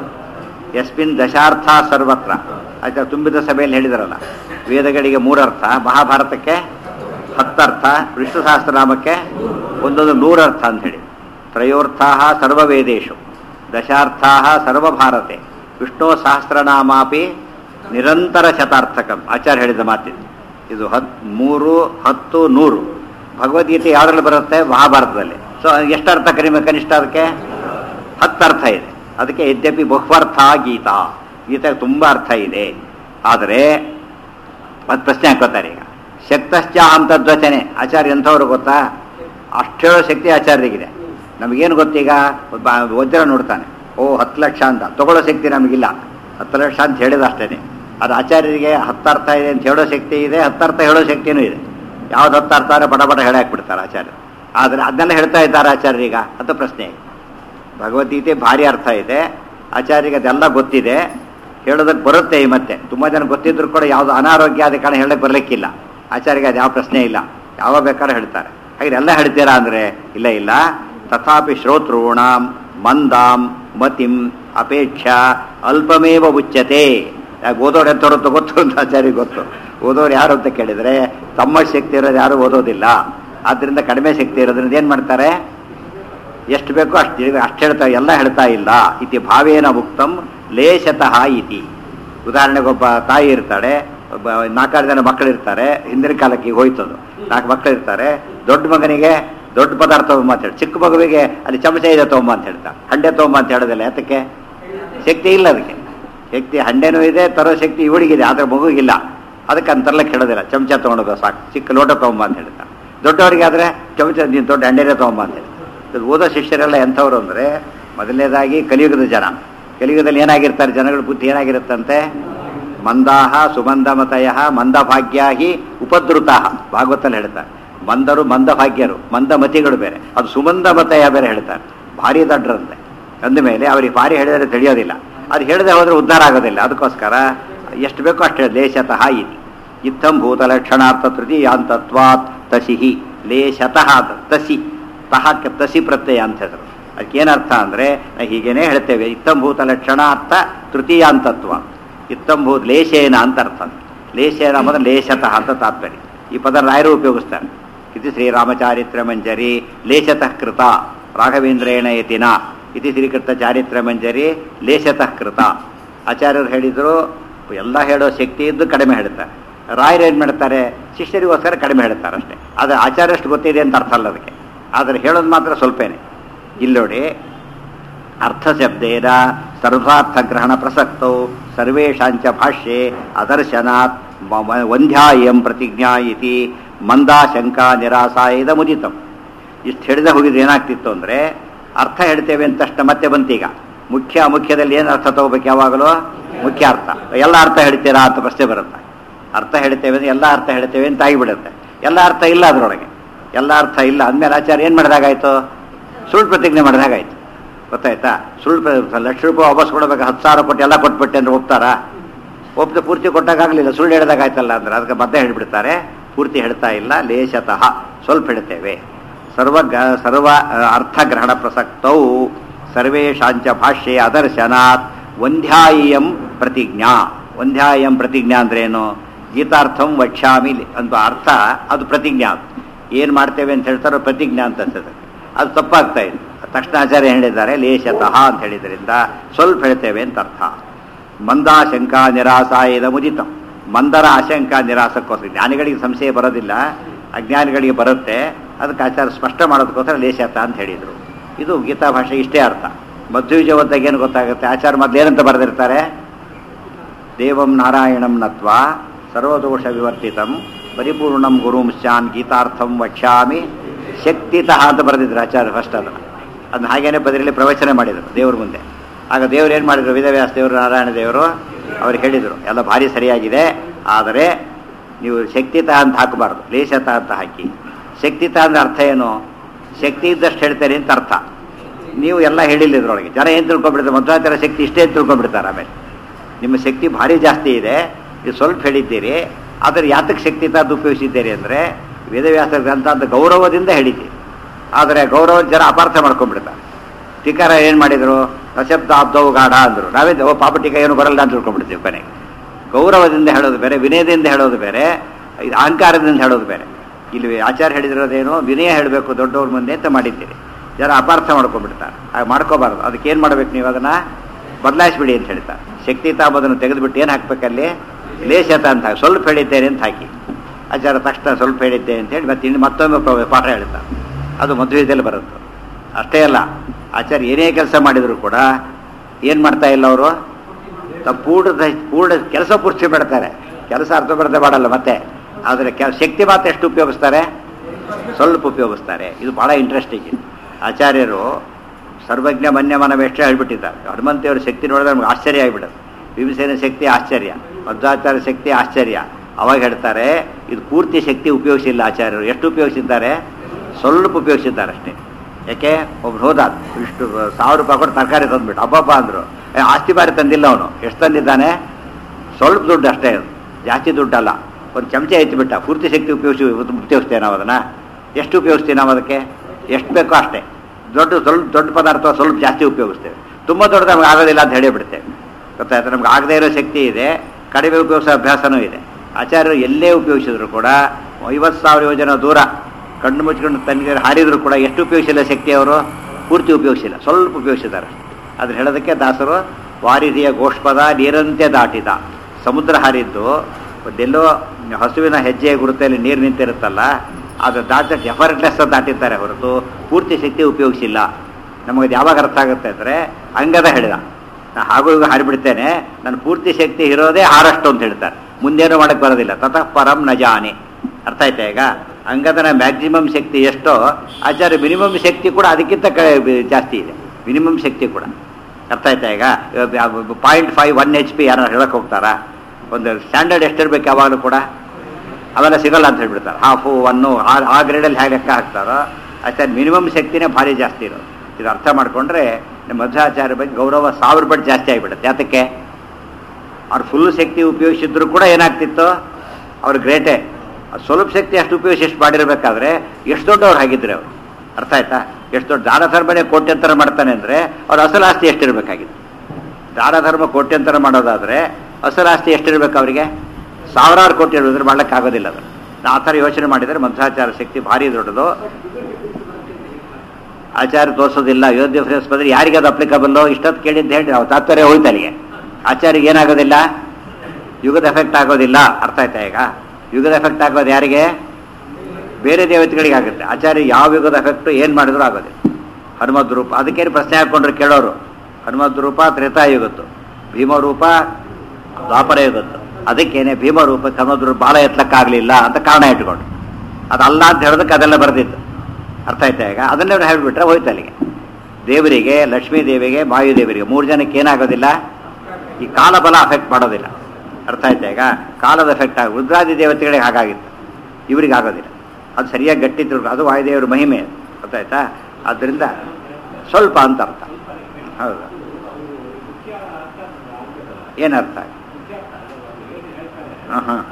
ಯಸ್ಮಿನ್ ದಶಾರ್ಥ ಸರ್ವತ್ರ ಆಯ್ತಾ ತುಂಬಿದ ಸಭೆಯಲ್ಲಿ ಹೇಳಿದಾರಲ್ಲ ವೇದಗಳಿಗೆ ಮೂರರ್ಥ ಮಹಾಭಾರತಕ್ಕೆ ಹತ್ತರ್ಥ ವಿಷ್ಣು ಸಹಸ್ರನಾಮಕ್ಕೆ ಒಂದೊಂದು ನೂರರ್ಥ ಅಂತ ಹೇಳಿ ತ್ರಯೋರ್ಥಾ ಸರ್ವವೇದೇಶು ದಶಾರ್ಥಾ ಸರ್ವಭಾರತೆ ವಿಷ್ಣು ಸಹಸ್ರನಾಮಾಪಿ ನಿರಂತರ ಶತಾರ್ಥಕಂ ಆಚಾರ್ಯ ಹೇಳಿದ ಮಾತಿದು ಇದು ಹತ್ ಮೂರು ಹತ್ತು ನೂರು ಭಗವದ್ಗೀತೆ ಯಾವ್ದ್ರಲ್ಲಿ ಬರುತ್ತೆ ಮಹಾಭಾರತದಲ್ಲಿ ಸೊ ಎಷ್ಟು ಅರ್ಥ ಕಡಿಮೆ ಕನಿಷ್ಠ ಅದಕ್ಕೆ ಹತ್ತು ಅರ್ಥ ಇದೆ ಅದಕ್ಕೆ ಯದ್ಯಪಿ ಬಹುವರ್ಥ ಗೀತಾ ಗೀತೆಗೆ ತುಂಬ ಅರ್ಥ ಇದೆ ಆದರೆ ಅದು ಪ್ರಶ್ನೆ ಹಾಕೋತಾರೆ ಈಗ ಶಕ್ತಶ್ಚ ಅಂತದ್ವಚನೆ ಆಚಾರ್ಯ ಎಂಥವ್ರು ಗೊತ್ತಾ ಅಷ್ಟೇಳೋ ಶಕ್ತಿ ಆಚಾರ್ಯರಿಗಿದೆ ನಮಗೇನು ಗೊತ್ತೀಗ ಒಬ್ಬ ವಜ್ರ ನೋಡ್ತಾನೆ ಓ ಹತ್ತು ಲಕ್ಷ ಅಂತ ತಗೊಳ್ಳೋ ಶಕ್ತಿ ನಮಗಿಲ್ಲ ಹತ್ತು ಲಕ್ಷ ಅಂತ ಹೇಳಿದ ಅಷ್ಟೇ ಅದು ಆಚಾರ್ಯರಿಗೆ ಹತ್ತು ಅರ್ಥ ಇದೆ ಅಂತ ಹೇಳೋ ಶಕ್ತಿ ಇದೆ ಹತ್ತು ಅರ್ಥ ಹೇಳೋ ಶಕ್ತಿನೂ ಇದೆ ಯಾವ್ದು ಹತ್ತು ಅರ್ಥ ಆದರೆ ಬಡ ಬಡ ಹೇಳಾಕ್ಬಿಡ್ತಾರೆ ಆಚಾರ್ಯರು ಆದರೆ ಅದನ್ನೆಲ್ಲ ಹೇಳ್ತಾ ಇದ್ದಾರೆ ಆಚಾರ್ಯರೀಗ ಅಂತ ಪ್ರಶ್ನೆ ಭಗವದ್ಗೀತೆ ಭಾರಿ ಅರ್ಥ ಇದೆ ಆಚಾರ್ಯರಿಗೆ ಅದೆಲ್ಲ ಗೊತ್ತಿದೆ ಹೇಳೋದಕ್ಕೆ ಬರುತ್ತೆ ಈ ಮತ್ತೆ ತುಂಬ ಜನ ಗೊತ್ತಿದ್ರು ಕೂಡ ಯಾವುದು ಅನಾರೋಗ್ಯ ಆದ ಕಾರಣ ಹೇಳಕ್ಕೆ ಬರಲಿಕ್ಕಿಲ್ಲ ಆಚಾರ್ಯಗೆ ಅದು ಯಾವ ಪ್ರಶ್ನೆ ಇಲ್ಲ ಯಾವ ಬೇಕಾದ್ರೂ ಹೇಳ್ತಾರೆ ಹಾಗೆ ಎಲ್ಲ ಹೇಳ್ತೀರಾ ಅಂದರೆ ಇಲ್ಲ ಇಲ್ಲ ತಥಾಪಿ ಶ್ರೋತೃಣಾಂ ಮಂದಾಂ ಮತಿಂ ಅಪೇಕ್ಷ ಅಲ್ಪಮೇವ ಉಚ್ಯತೆ ಯಾಕೆ ಓದೋರು ಎಂಥವ್ರು ಗೊತ್ತು ಅಂತ ಆಚಾರ್ಯ ಗೊತ್ತು ಓದೋರು ಯಾರು ಅಂತ ಕೇಳಿದರೆ ತಮ್ಮ ಶಕ್ತಿ ಇರೋದು ಯಾರು ಓದೋದಿಲ್ಲ ಆದ್ದರಿಂದ ಕಡಿಮೆ ಶಕ್ತಿ ಇರೋದ್ರಿಂದ ಏನು ಮಾಡ್ತಾರೆ ಎಷ್ಟು ಬೇಕೋ ಅಷ್ಟು ಅಷ್ಟು ಹೇಳ್ತಾ ಎಲ್ಲ ಹೇಳ್ತಾ ಇಲ್ಲ ಇತಿ ಭಾವೇನ ಉಕ್ತಂ ಲೇಷತಃ ಇತಿ ಉದಾಹರಣೆಗೆ ಒಬ್ಬ ತಾಯಿ ಇರ್ತಾಳೆ ಒಬ್ಬ ನಾಲ್ಕಾರು ಜನ ಮಕ್ಕಳಿರ್ತಾರೆ ಹಿಂದಿನ ಕಾಲಕ್ಕೆ ಈಗ ಹೋಯ್ತದು ನಾಲ್ಕು ಮಕ್ಕಳು ಇರ್ತಾರೆ ದೊಡ್ಡ ಮಗನಿಗೆ ದೊಡ್ಡ ಪದಾರ್ಥ ತೊಗೊಂಬ ಅಂತ ಹೇಳಿ ಚಿಕ್ಕ ಮಗುವಿಗೆ ಅಲ್ಲಿ ಚಮಚ ಇದೆ ತೊಗೊಂಬ ಅಂತ ಹೇಳ್ತಾರೆ ಹಂಡೆ ತೊಗೊಂಬ ಅಂತ ಹೇಳೋದಿಲ್ಲ ಯಾತಕ್ಕೆ ಶಕ್ತಿ ಇಲ್ಲ ಅದಕ್ಕೆ ಶಕ್ತಿ ಹಂಡೆನೂ ಇದೆ ತರೋ ಶಕ್ತಿ ಇವಳಿಗಿದೆ ಆದರೆ ಮಗುಗಿಲ್ಲ ಅದಕ್ಕೆ ಅಂತರ್ಲಕ್ಕೆ ಹೇಳೋದಿಲ್ಲ ಚಮಚ ತೊಗೊಂಡೋಗ ಸಾಕು ಚಿಕ್ಕ ಲೋಟ ತೊಗೊಂಬ ಅಂತ ಹೇಳ್ತಾರೆ ದೊಡ್ಡವರಿಗೆ ಆದರೆ ಚಮಚ ನೀನು ದೊಡ್ಡ ಹಂಡೆನೇ ತೊಗೊಂಬ ಅಂತ ಹೇಳ್ತಾರೆ ಇದು ಓದೋ ಶಿಷ್ಯರೆಲ್ಲ ಎಂಥವ್ರು ಅಂದರೆ ಮೊದಲನೇದಾಗಿ ಕಲಿಯುಗದ ಜನ ಕಲಿಯುಗದಲ್ಲಿ ಏನಾಗಿರ್ತಾರೆ ಜನಗಳ ಬುದ್ಧಿ ಏನಾಗಿರುತ್ತಂತೆ ಮಂದಾಹ ಸುಮಂದಮತಯ ಮಂದಭಾಗ್ಯಾಹಿ ಉಪದ್ರುತಾ ಭಾಗವತಲ್ಲಿ ಹೇಳ್ತಾರೆ ಮಂದರು ಮಂದಭಾಗ್ಯರು ಮಂದಮತಿಗಳು ಬೇರೆ ಅದು ಸುಮಂದಮತಯ ಬೇರೆ ಹೇಳ್ತಾರೆ ಭಾರಿ ದಡ್ರಂತೆ ಅಂದಮೇಲೆ ಅವರಿಗೆ ಭಾರಿ ಹೇಳಿದರೆ ತಿಳಿಯೋದಿಲ್ಲ ಅದು ಹೇಳದೆ ಹೋದರೆ ಉದ್ಧಾರ ಆಗೋದಿಲ್ಲ ಅದಕ್ಕೋಸ್ಕರ ಎಷ್ಟು ಬೇಕೋ ಅಷ್ಟು ಹೇಳಿ ಲೇಷತಃ ಇತಿ ಇತ್ತಂ ಭೂತಲಕ್ಷಣಾರ್ಥ ತೃತೀಯಾಂತತ್ವಾತ್ ತಸಿಹಿ ಲೇಷತಃ ತಸಿ ತಹಕ್ಕೆ ತಸಿ ಪ್ರತ್ಯಯ ಅಂತ ಹೆಸರು ಅದಕ್ಕೇನರ್ಥ ಅಂದರೆ ಹೀಗೇನೆ ಹೇಳ್ತೇವೆ ಇತ್ತಂಭೂತ ಲಕ್ಷಣಾರ್ಥ ತೃತೀಯಾಂತತ್ವ ಇತ್ತಂಭೂತ ಲೇಷೇನ ಅಂತ ಅರ್ಥ ಲೇಷೇನ ಅಂದರೆ ಲೇಷತಃ ಅಂತ ತಾತ್ಪರ್ಯ ಈ ಪದ ರಾಯರು ಉಪಯೋಗಿಸ್ತಾರೆ ಇದು ಶ್ರೀರಾಮಚಾರಿತ್ರ ಮಂಜರಿ ಲೇಷತಃ ಕೃತ ರಾಘವೇಂದ್ರೇಣ ಯತಿನ ಇತಿ ಶ್ರೀಕೃತ ಚಾರಿತ್ರ ಮಂಜರಿ ಲೇಷತಃ ಕೃತ ಆಚಾರ್ಯರು ಹೇಳಿದ್ರು ಎಲ್ಲ ಹೇಳೋ ಶಕ್ತಿ ಇದ್ದು ಕಡಿಮೆ ಹೇಳ್ತಾರೆ ರಾಯರು ಏನು ಮಾಡ್ತಾರೆ ಶಿಷ್ಯರಿಗೋಸ್ಕರ ಕಡಿಮೆ ಹೇಳ್ತಾರೆ ಅಷ್ಟೇ ಆದರೆ ಆಚಾರ್ಯಷ್ಟು ಗೊತ್ತಿದೆ ಅಂತ ಅರ್ಥ ಅಲ್ಲ ಅದಕ್ಕೆ ಆದರೆ ಹೇಳೋದು ಮಾತ್ರ ಸ್ವಲ್ಪನೇ ಇಲ್ಲಿ ನೋಡಿ ಅರ್ಥಶಬ್ದೇನ ಸರ್ವಾರ್ಥಗ್ರಹಣ ಪ್ರಸಕ್ತೌ ಸರ್ವೇಷಾಂಚ ಭಾಷ್ಯೆ ಅದರ್ಶನಾತ್ ಮ- ಮ- ವಂದ್ಯಾಯಂ ಪ್ರತಿಜ್ಞಾ ಇತಿ ಮಂದಾಶಂಕಾ ನಿರಾಸಾಯದ ಮುದಿತಂ ಇಷ್ಟು ಹೇಳಿದ ಹೋಗಿದ್ರೆ ಏನಾಗ್ತಿತ್ತು ಅಂದರೆ ಅರ್ಥ ಹೇಳ್ತೇವೆ ಅಂತ ತಕ್ಷಣ ಮತ್ತೆ ಬಂತೀಗ ಮುಖ್ಯ ಅಮುಖ್ಯದಲ್ಲಿ ಏನು ಅರ್ಥ ತಗೋಬೇಕು ಯಾವಾಗಲೂ ಮುಖ್ಯ ಅರ್ಥ ಎಲ್ಲ ಅರ್ಥ ಹೇಳ್ತೀರಾ ಅಂತ ಪ್ರಶ್ನೆ ಬರುತ್ತೆ ಅರ್ಥ ಹೇಳ್ತೇವೆ ಅಂದ್ರೆ ಎಲ್ಲ ಅರ್ಥ ಹೇಳ್ತೇವೆ ಅಂತ ಆಗಿಬಿಡುತ್ತೆ ಎಲ್ಲ ಅರ್ಥ ಇಲ್ಲ ಅದರೊಳಗೆ ಎಲ್ಲ ಅರ್ಥ ಇಲ್ಲ ಅಂದಮೇಲೆ ಆಚಾರ್ಯ ಏನು ಮಾಡಿದಾಗಾಯ್ತು ಸುಳ್ಳು ಪ್ರತಿಜ್ಞೆ ಮಾಡಿದಾಗಾಯ್ತು ಗೊತ್ತಾಯ್ತಾ ಸುಳ್ಳು ಪ್ರ- ಲಕ್ಷ ರೂಪಾಯಿ ವಾಪಸ್ ಕೊಡಬೇಕು ಹತ್ತು ಸಾವಿರ ಕೊಟ್ಟು ಎಲ್ಲ ಕೊಟ್ಬಿಟ್ಟೆ ಅಂದ್ರೆ ಒಪ್ತಾರಾ ಒಪ್ಪಿದ ಪೂರ್ತಿ ಕೊಟ್ಟಾಗಲಿಲ್ಲ ಸುಳ್ಳು ಹೇಳಿದಾಗಾಯ್ತಲ್ಲ ಅಂದ್ರೆ ಅದಕ್ಕೆ ಮತ್ತೆ ಹೇಳಿಬಿಡ್ತಾರೆ ಪೂರ್ತಿ ಹೇಳ್ತಾ ಇಲ್ಲ ಲೇಷತಃ ಸ್ವಲ್ಪ ಹೇಳ್ತೇವೆ ಸರ್ವ ಗ- ಸರ್ವ ಅ, ಅರ್ಥಗ್ರಹಣ ಪ್ರಸಕ್ತೌ ಸರ್ವೇಶಾಂಚ ಭಾಷ್ಯೆ ಅದರ್ಶನಾತ್ ವಂಧ್ಯಾಯಂ ಪ್ರತಿಜ್ಞಾ ವಂಧ್ಯಾಯಂ ಪ್ರತಿಜ್ಞಾ ಅಂದ್ರೇನು ಗೀತಾರ್ಥಂ ವಕ್ಷ್ಯಾಮಿ ಲಿ- ಅಂತ ಅರ್ಥ ಅದು ಪ್ರತಿಜ್ಞಾ ಏನು ಮಾಡ್ತೇವೆ ಅಂತ ಹೇಳ್ತಾರೋ ಪ್ರತಿಜ್ಞಾ ಅಂತ ಅನ್ಸುತ್ತೆ ಅದು ತಪ್ಪಾಗ್ತಾ ಇದೆ ತಕ್ಷಣ ಆಚಾರ್ಯ ಹೇಳಿದ್ದಾರೆ ಲೇಷತಃ ಅಂತ ಹೇಳಿದ್ರಿಂದ ಸ್ವಲ್ಪ ಹೇಳ್ತೇವೆ ಅಂತ ಅರ್ಥ ಮಂದಾಶಂಕ ನಿರಾಸಾಯದ ಮುದಿತ ಮಂದರ ಆಶಂಕ ನಿರಾಸಕ್ಕೋಸ್ಕರ ಜ್ಞಾನಿಗಳಿಗೆ ಸಂಶಯ ಬರೋದಿಲ್ಲ ಅಜ್ಞಾನಿಗಳಿಗೆ ಬರುತ್ತೆ ಅದಕ್ಕೆ ಆಚಾರ ಸ್ಪಷ್ಟ ಮಾಡೋದಕ್ಕೋಸ್ಕರ ಲೇಷತ ಅಂತ ಹೇಳಿದರು ಇದು ಗೀತಾ ಭಾಷೆ ಇಷ್ಟೇ ಅರ್ಥ ಮಧ್ವಿಜವದ್ದಾಗ ಏನು ಗೊತ್ತಾಗುತ್ತೆ ಆಚಾರ ಮೊದಲೇನಂತ ಬರೆದಿರ್ತಾರೆ ದೇವಂ ನಾರಾಯಣಂ ನತ್ವ ಸರ್ವದೋಷ ವಿವರ್ತಿತಂ ಪರಿಪೂರ್ಣಂ ಗುರುಂಶ್ಚಾನ್ ಗೀತಾರ್ಥಂ ವಕ್ಷ್ಯಾಮಿ ಶಕ್ತಿತಃ ಅಂತ ಬರೆದಿದ್ರು ಆಚಾರ್ಯ ಫಸ್ಟ್ ಅದನ್ನು ಅದನ್ನ ಹಾಗೇನೆ ಬದರಲ್ಲಿ ಪ್ರವಚನ ಮಾಡಿದರು ದೇವ್ರ ಮುಂದೆ ಆಗ ದೇವ್ರು ಏನು ಮಾಡಿದ್ರು ವೇದವ್ಯಾಸ ದೇವರು ನಾರಾಯಣ ದೇವರು ಅವ್ರು ಹೇಳಿದರು ಎಲ್ಲ ಭಾರಿ ಸರಿಯಾಗಿದೆ ಆದರೆ ನೀವು ಶಕ್ತಿತ ಅಂತ ಹಾಕಬಾರ್ದು ಲೇಷತ ಅಂತ ಹಾಕಿ ಶಕ್ತಿತ ಅಂದ್ರೆ ಅರ್ಥ ಏನು ಶಕ್ತಿ ಇದ್ದಷ್ಟು ಹೇಳ್ತೇನೆ ಅಂತ ಅರ್ಥ ನೀವು ಎಲ್ಲ ಹೇಳಿಲ್ಲ ಇದ್ರೊಳಗೆ ಜನ ಏನು ತಿಳ್ಕೊಂಡ್ಬಿಡ್ತಾರೆ ಮಧ್ವಾಚಾರ ಶಕ್ತಿ ಇಷ್ಟೇ ಅಂತ ತಿಳ್ಕೊಂಡ್ಬಿಡ್ತಾರೆ ಆಮೇಲೆ ನಿಮ್ಮ ಶಕ್ತಿ ಭಾರಿ ಜಾಸ್ತಿ ಇದೆ ಇದು ಸ್ವಲ್ಪ ಹೇಳಿದ್ದೀರಿ ಆದರೆ ಯಾತಕ್ಕೆ ಶಕ್ತಿ ತಂದು ಉಪಯೋಗಿಸಿದ್ದೀರಿ ಅಂದರೆ ವೇದವ್ಯಾಸ ಗ್ರಂಥ ಅಂತ ಗೌರವದಿಂದ ಹೇಳಿದ್ದೀರಿ ಆದರೆ ಗೌರವ ಜನ ಅಪಾರ್ಥ ಮಾಡ್ಕೊಂಡ್ಬಿಡ್ತಾರೆ ಟೀಕಾರ ಏನು ಮಾಡಿದರು ರಶಬ್ದ ಅಬ್ದವು ಗಾಢ ಅಂದರು ನಾವೇ ಓ ಪಾಪ ಟೀಕ ಏನು ಬರಲ್ಲ ಅಂತ ತಿಳ್ಕೊಂಡ್ಬಿಡ್ತೀವಿ ಕೊನೆಗೆ ಗೌರವದಿಂದ ಹೇಳೋದು ಬೇರೆ ವಿನಯದಿಂದ ಹೇಳೋದು ಬೇರೆ ಇದು ಅಹಂಕಾರದಿಂದ ಹೇಳೋದು ಬೇರೆ ಇಲ್ಲಿ ಆಚಾರ್ಯ ಹೇಳಿದಿರೋದೇನು ವಿನಯ ಹೇಳಬೇಕು ದೊಡ್ಡವ್ರ ಮುಂದೆ ಅಂತ ಮಾಡಿದ್ದೀರಿ ಜನ ಅಪಾರ್ಥ ಮಾಡ್ಕೊಂಡ್ಬಿಡ್ತಾರೆ ಹಾಗೆ ಮಾಡ್ಕೋಬಾರ್ದು ಅದಕ್ಕೆ ಏನು ಮಾಡ್ಬೇಕು ನೀವು ಅದನ್ನು ಬದಲಾಯಿಸ್ಬಿಡಿ ಅಂತ ಹೇಳ್ತಾರೆ ಶಕ್ತಿ ತಾಂಬದನ್ನು ತೆಗೆದುಬಿಟ್ಟು ಏನು ಹಾಕ್ಬೇಕಲ್ಲಿ ಲೇಷತ ಅಂತ ಹಾಕಿ ಸ್ವಲ್ಪ ಹೇಳಿದ್ದೇನೆ ಅಂತ ಹಾಕಿ ಆಚಾರ ತಕ್ಷಣ ಸ್ವಲ್ಪ ಹೇಳಿದ್ದೆ ಅಂತ ಹೇಳಿ ಮತ್ತೆ ಇನ್ನು ಮತ್ತೊಮ್ಮೆ ಪ್ರ- ಪಾಠ ಹೇಳ್ತಾರೆ ಅದು ಮದುವೆದಲ್ಲಿ ಬರುತ್ತೆ ಅಷ್ಟೇ ಅಲ್ಲ ಆಚಾರ್ಯ ಏನೇ ಕೆಲಸ ಮಾಡಿದ್ರು ಕೂಡ ಏನು ಮಾಡ್ತಾ ಇಲ್ಲ ಅವರು ಪೂರ್ಣ ಪೂರ್ಣ ಕೆಲಸ ಪೂರ್ತಿ ಬಿಡ್ತಾರೆ ಕೆಲಸ ಅರ್ಥ ಬರ್ದೆ ಮಾಡಲ್ಲ ಮತ್ತೆ ಆದರೆ ಕೆಲ ಶಕ್ತಿ ಮಾತ್ರ ಎಷ್ಟು ಉಪಯೋಗಿಸ್ತಾರೆ ಸ್ವಲ್ಪ ಉಪಯೋಗಿಸ್ತಾರೆ ಇದು ಬಹಳ ಇಂಟ್ರೆಸ್ಟಿಂಗ್ ಆಚಾರ್ಯರು ಸರ್ವಜ್ಞ ಮನ್ಯ ಮನವೆಷ್ಟೇ ಹೇಳ್ಬಿಟ್ಟಿದ್ದಾರೆ ಹನುಮಂತಿಯವರ ಶಕ್ತಿ ನೋಡಿದ್ರೆ ನಮ್ಗೆ ಆಶ್ಚರ್ಯ ಆಗಿಬಿಡುತ್ತೆ ಭೀಮಸೇನ ಶಕ್ತಿ ಆಶ್ಚರ್ಯ ಮಧ್ವಾಚಾರ್ಯ ಶಕ್ತಿ ಆಶ್ಚರ್ಯ ಅವಾಗ ಹೇಳ್ತಾರೆ ಇದು ಪೂರ್ತಿ ಶಕ್ತಿ ಉಪಯೋಗಿಸಿಲ್ಲ ಆಚಾರ್ಯರು ಎಷ್ಟು ಉಪಯೋಗಿಸಿದ್ದಾರೆ ಸ್ವಲ್ಪ ಉಪಯೋಗಿಸಿದ್ದಾರೆ ಅಷ್ಟೇ ಯಾಕೆ ಒಬ್ರು ಹೋದ ಇಷ್ಟು ಸಾವಿರ ರೂಪಾಯಿ ಕೊಟ್ಟು ತರಕಾರಿ ತಂದ್ಬಿಟ್ಟು ಅಬ್ಬಬ್ಬ ಅಂದರು ಏ, ಆಸ್ತಿ ಬಾರಿ ತಂದಿಲ್ಲ ಅವನು ಎಷ್ಟು ತಂದಿದ್ದಾನೆ ಸ್ವಲ್ಪ ದುಡ್ಡು ಅಷ್ಟೇ ಅದು ಜಾಸ್ತಿ ದುಡ್ಡಲ್ಲ ಒಂದು ಚಮಚ ಎತ್ತಿಬಿಟ್ಟ ಪೂರ್ತಿ ಶಕ್ತಿ ಉಪಯೋಗಿಸಿ ಉಪಯೋಗಿಸ್ತೇವೆ ನಾವು ಅದನ್ನು ಎಷ್ಟು ಉಪಯೋಗಿಸ್ತೀವಿ ನಾವು ಅದಕ್ಕೆ ಎಷ್ಟು ಬೇಕೋ ಅಷ್ಟೇ ದೊಡ್ಡ ಸ್ವಲ್ಪ ದೊಡ್ಡ ಪದಾರ್ಥ ಸ್ವಲ್ಪ ಜಾಸ್ತಿ ಉಪಯೋಗಿಸ್ತೇವೆ ತುಂಬ ದೊಡ್ಡದು ನಮ್ಗೆ ಆಗೋದಿಲ್ಲ ಅಂತ ಹೇಳೇ ಬಿಡ್ತೇವೆ ಗೊತ್ತಾಯ್ತು ನಮ್ಗೆ ಆಗದೇ ಇರೋ ಶಕ್ತಿ ಇದೆ ಕಡಿಮೆ ಉಪಯೋಗಿಸೋ ಅಭ್ಯಾಸನೂ ಇದೆ ಆಚಾರ್ಯರು ಎಲ್ಲೇ ಉಪಯೋಗಿಸಿದ್ರು ಕೂಡ ಐವತ್ತು ಸಾವಿರ ಯೋಜನೆ ದೂರ ಕಣ್ಣು ಮುಚ್ಕೊಂಡು ತನಗೆ ಹಾರಿದ್ರು ಕೂಡ ಎಷ್ಟು ಉಪಯೋಗಿಸಿಲ್ಲ ಶಕ್ತಿ ಅವರು ಪೂರ್ತಿ ಉಪಯೋಗಿಸಿಲ್ಲ ಸ್ವಲ್ಪ ಉಪಯೋಗಿಸಿದ್ದಾರೆ ಅದನ್ನ ಹೇಳೋದಕ್ಕೆ ದಾಸರು ವಾರಿಧಿಯ ಗೋಷ್ಪದ ನೀರಂತೆ ದಾಟಿದ ಸಮುದ್ರ ಹಾರಿದ್ದು ಒಂದೆಲ್ಲೋ ಹಸುವಿನ ಹೆಜ್ಜೆಯ ಗುರುತಲ್ಲಿ ನೀರು ನಿಂತಿರುತ್ತಲ್ಲ ಅದು ದಾಟಕ್ಕೆ ಎಫರ್ಟ್ಲೆಸ್ ದಾಟಿದ್ದಾರೆ ಹೊರತು ಪೂರ್ತಿ ಶಕ್ತಿ ಉಪಯೋಗಿಸಿಲ್ಲ ನಮಗೆ ಅದು ಯಾವಾಗ ಅರ್ಥ ಆಗುತ್ತೆ ಅಂದರೆ ಅಂಗದ ಹೇಳಿದ ನಾ ಹಾಗೂ ಈಗ ಹಾರಿಬಿಡ್ತೇನೆ ನನ್ನ ಪೂರ್ತಿ ಶಕ್ತಿ ಇರೋದೇ ಹಾರಷ್ಟು ಅಂತ ಹೇಳ್ತಾರೆ ಮುಂದೇನು ಮಾಡಕ್ಕೆ ಬರೋದಿಲ್ಲ ತತಃ ಪರಂ ನ ಜಾನೆ ಅರ್ಥ ಆಯ್ತಾ ಈಗ ಅಂಗದನ ಮ್ಯಾಕ್ಸಿಮಮ್ ಶಕ್ತಿ ಎಷ್ಟೋ ಆಚಾರ್ಯ ಮಿನಿಮಮ್ ಶಕ್ತಿ ಕೂಡ ಅದಕ್ಕಿಂತ ಕ ಜಾಸ್ತಿ ಇದೆ ಮಿನಿಮಮ್ ಶಕ್ತಿ ಕೂಡ ಅರ್ಥ ಆಯ್ತಾ ಈಗ point five one H P ಯಾರು ಹೇಳಕ್ಕೆ ಹೋಗ್ತಾರಾ ಒಂದು ಸ್ಟ್ಯಾಂಡರ್ಡ್ ಎಷ್ಟಿರ್ಬೇಕು ಯಾವಾಗಲೂ ಕೂಡ ಅವೆಲ್ಲ ಸಿಗಲ್ಲ ಅಂತ ಹೇಳ್ಬಿಡ್ತಾರೆ ಹಾಫು ಒನ್ನು ಆ ಆ ಗ್ರೇಡಲ್ಲಿ ಹೇಗೆ ಲೆಕ್ಕ ಹಾಕ್ತಾರೋ ಆಚಾರ್ಯ ಮಿನಿಮಮ್ ಶಕ್ತಿನೇ ಭಾರಿ ಜಾಸ್ತಿ ಇರೋದು ಇದು ಅರ್ಥ ಮಾಡಿಕೊಂಡ್ರೆ ನಮ್ಮ ಮಧ್ವಾಚಾರ್ಯ ಬಗ್ಗೆ ಗೌರವ ಸಾವಿರ ಪಟ್ಟು ಜಾಸ್ತಿ ಆಗಿಬಿಡುತ್ತೆ ಯಾತಕ್ಕೆ ಅವ್ರು ಫುಲ್ ಶಕ್ತಿ ಉಪಯೋಗಿಸಿದ್ರು ಕೂಡ ಏನಾಗ್ತಿತ್ತು ಅವ್ರು ಗ್ರೇಟೇ ಅದು ಸ್ವಲ್ಪ ಶಕ್ತಿ ಅಷ್ಟು ಉಪಯೋಗಿಸಿ ಎಷ್ಟು ಮಾಡಿರ್ಬೇಕಾದ್ರೆ ಎಷ್ಟು ದೊಡ್ಡವ್ರು ಹಾಗಿದ್ರೆ ಅವರು ಅರ್ಥ ಆಯ್ತಾ ಎಷ್ಟು ದೊಡ್ಡ ದಾನ ಧರ್ಮನೇ ಕೋಟ್ಯಂತರ ಮಾಡ್ತಾನೆ ಅಂದರೆ ಅವ್ರ ಅಸಲು ಆಸ್ತಿ ಎಷ್ಟಿರಬೇಕಾಗಿತ್ತು ದಾನ ಧರ್ಮ ಕೋಟ್ಯಂತರ ಮಾಡೋದಾದರೆ ಅಸಲು ಆಸ್ತಿ ಎಷ್ಟಿರ್ಬೇಕು ಅವರಿಗೆ ಸಾವಿರಾರು ಕೋಟಿ ಇರೋದ್ರೆ ಮಾಡ್ಲಿಕ್ಕಾಗೋದಿಲ್ಲ ಅದು ಆ ಥರ ಯೋಚನೆ ಮಾಡಿದರೆ ಮಧ್ವಾಚಾರ ಶಕ್ತಿ ಭಾರಿ ದೊಡ್ಡದು ಆಚಾರ್ಯ ತೋರಿಸೋದಿಲ್ಲ ಯೋಧ ಡಿಫರೆನ್ಸ್ ಬಂದ್ರೆ ಯಾರಿಗೆ ಅದು ಅಪ್ಲಿಕಬಲ್ಲು ಇಷ್ಟೊತ್ತು ಕೇಳಿದ್ದು ಹೇಳಿ ನಾವು ತಾತ್ಪರ್ಯ ಹೋಯ್ತು ಅಲ್ಲಿಗೆ ಆಚಾರ್ಯಗೆ ಏನಾಗೋದಿಲ್ಲ ಯುಗದ ಎಫೆಕ್ಟ್ ಆಗೋದಿಲ್ಲ ಅರ್ಥ ಆಯ್ತಾ ಈಗ ಯುಗದ ಎಫೆಕ್ಟ್ ಆಗೋದು ಯಾರಿಗೆ ಬೇರೆ ದೇವತೆಗಳಿಗೆ ಆಗುತ್ತೆ ಆಚಾರ್ಯ ಯಾವ ಯುಗದ ಎಫೆಕ್ಟು ಏನು ಮಾಡಿದ್ರು ಆಗೋದಿಲ್ಲ ಹನುಮದ್ ರೂಪ ಅದಕ್ಕೇನು ಪ್ರಶ್ನೆ ಹಾಕ್ಕೊಂಡ್ರೆ ಕೇಳೋರು ಹನುಮದ್ ರೂಪ ತ್ರೇತಾಯುಗತ್ತು ಭೀಮರೂಪ ದ್ವಾಪರ ಯುಗತ್ತು ಅದಕ್ಕೇನೆ ಭೀಮರೂಪ ಹನುಮದ್ ರೂಪ ಭಾಳ ಎತ್ತಲಕ್ಕಾಗಲಿಲ್ಲ ಅಂತ ಕಾರಣ ಇಟ್ಕೊಂಡು ಅದಲ್ಲ ಅಂತ ಹೇಳೋದಕ್ಕೆ ಅದೆಲ್ಲ ಬರೆದಿತ್ತು ಅರ್ಥ ಆಯ್ತಾ ಈಗ ಅದನ್ನೇ ಅವ್ರು ಹೇಳ್ಬಿಟ್ರೆ ಹೋಯ್ತು ಅಲ್ಲಿಗೆ ದೇವರಿಗೆ ಲಕ್ಷ್ಮೀ ದೇವಿಗೆ ವಾಯುದೇವರಿಗೆ ಮೂರು ಜನಕ್ಕೆ ಏನಾಗೋದಿಲ್ಲ ಈ ಕಾಲಬಲ ಅಫೆಕ್ಟ್ ಮಾಡೋದಿಲ್ಲ ಅರ್ಥ ಆಯ್ತಾ ಈಗ ಕಾಲದ ಎಫೆಕ್ಟ್ ಆಗ ರುದ್ರಾದಿ ದೇವತೆಗಳಿಗೆ ಹಾಗಾಗಿತ್ತು ಇವರಿಗೆ ಆಗೋದಿಲ್ಲ ಅದು ಸರಿಯಾಗಿ ಗಟ್ಟಿ ತಿಳ್ಕೊ ಅದು ವಾಯುದೇವರ ಮಹಿಮೆ ಅರ್ಥ ಆಯ್ತಾ ಆದ್ದರಿಂದ ಸ್ವಲ್ಪ ಅಂತ ಅರ್ಥ ಹೌದು ಏನರ್ಥ ಹಾಂ ಹಾಂ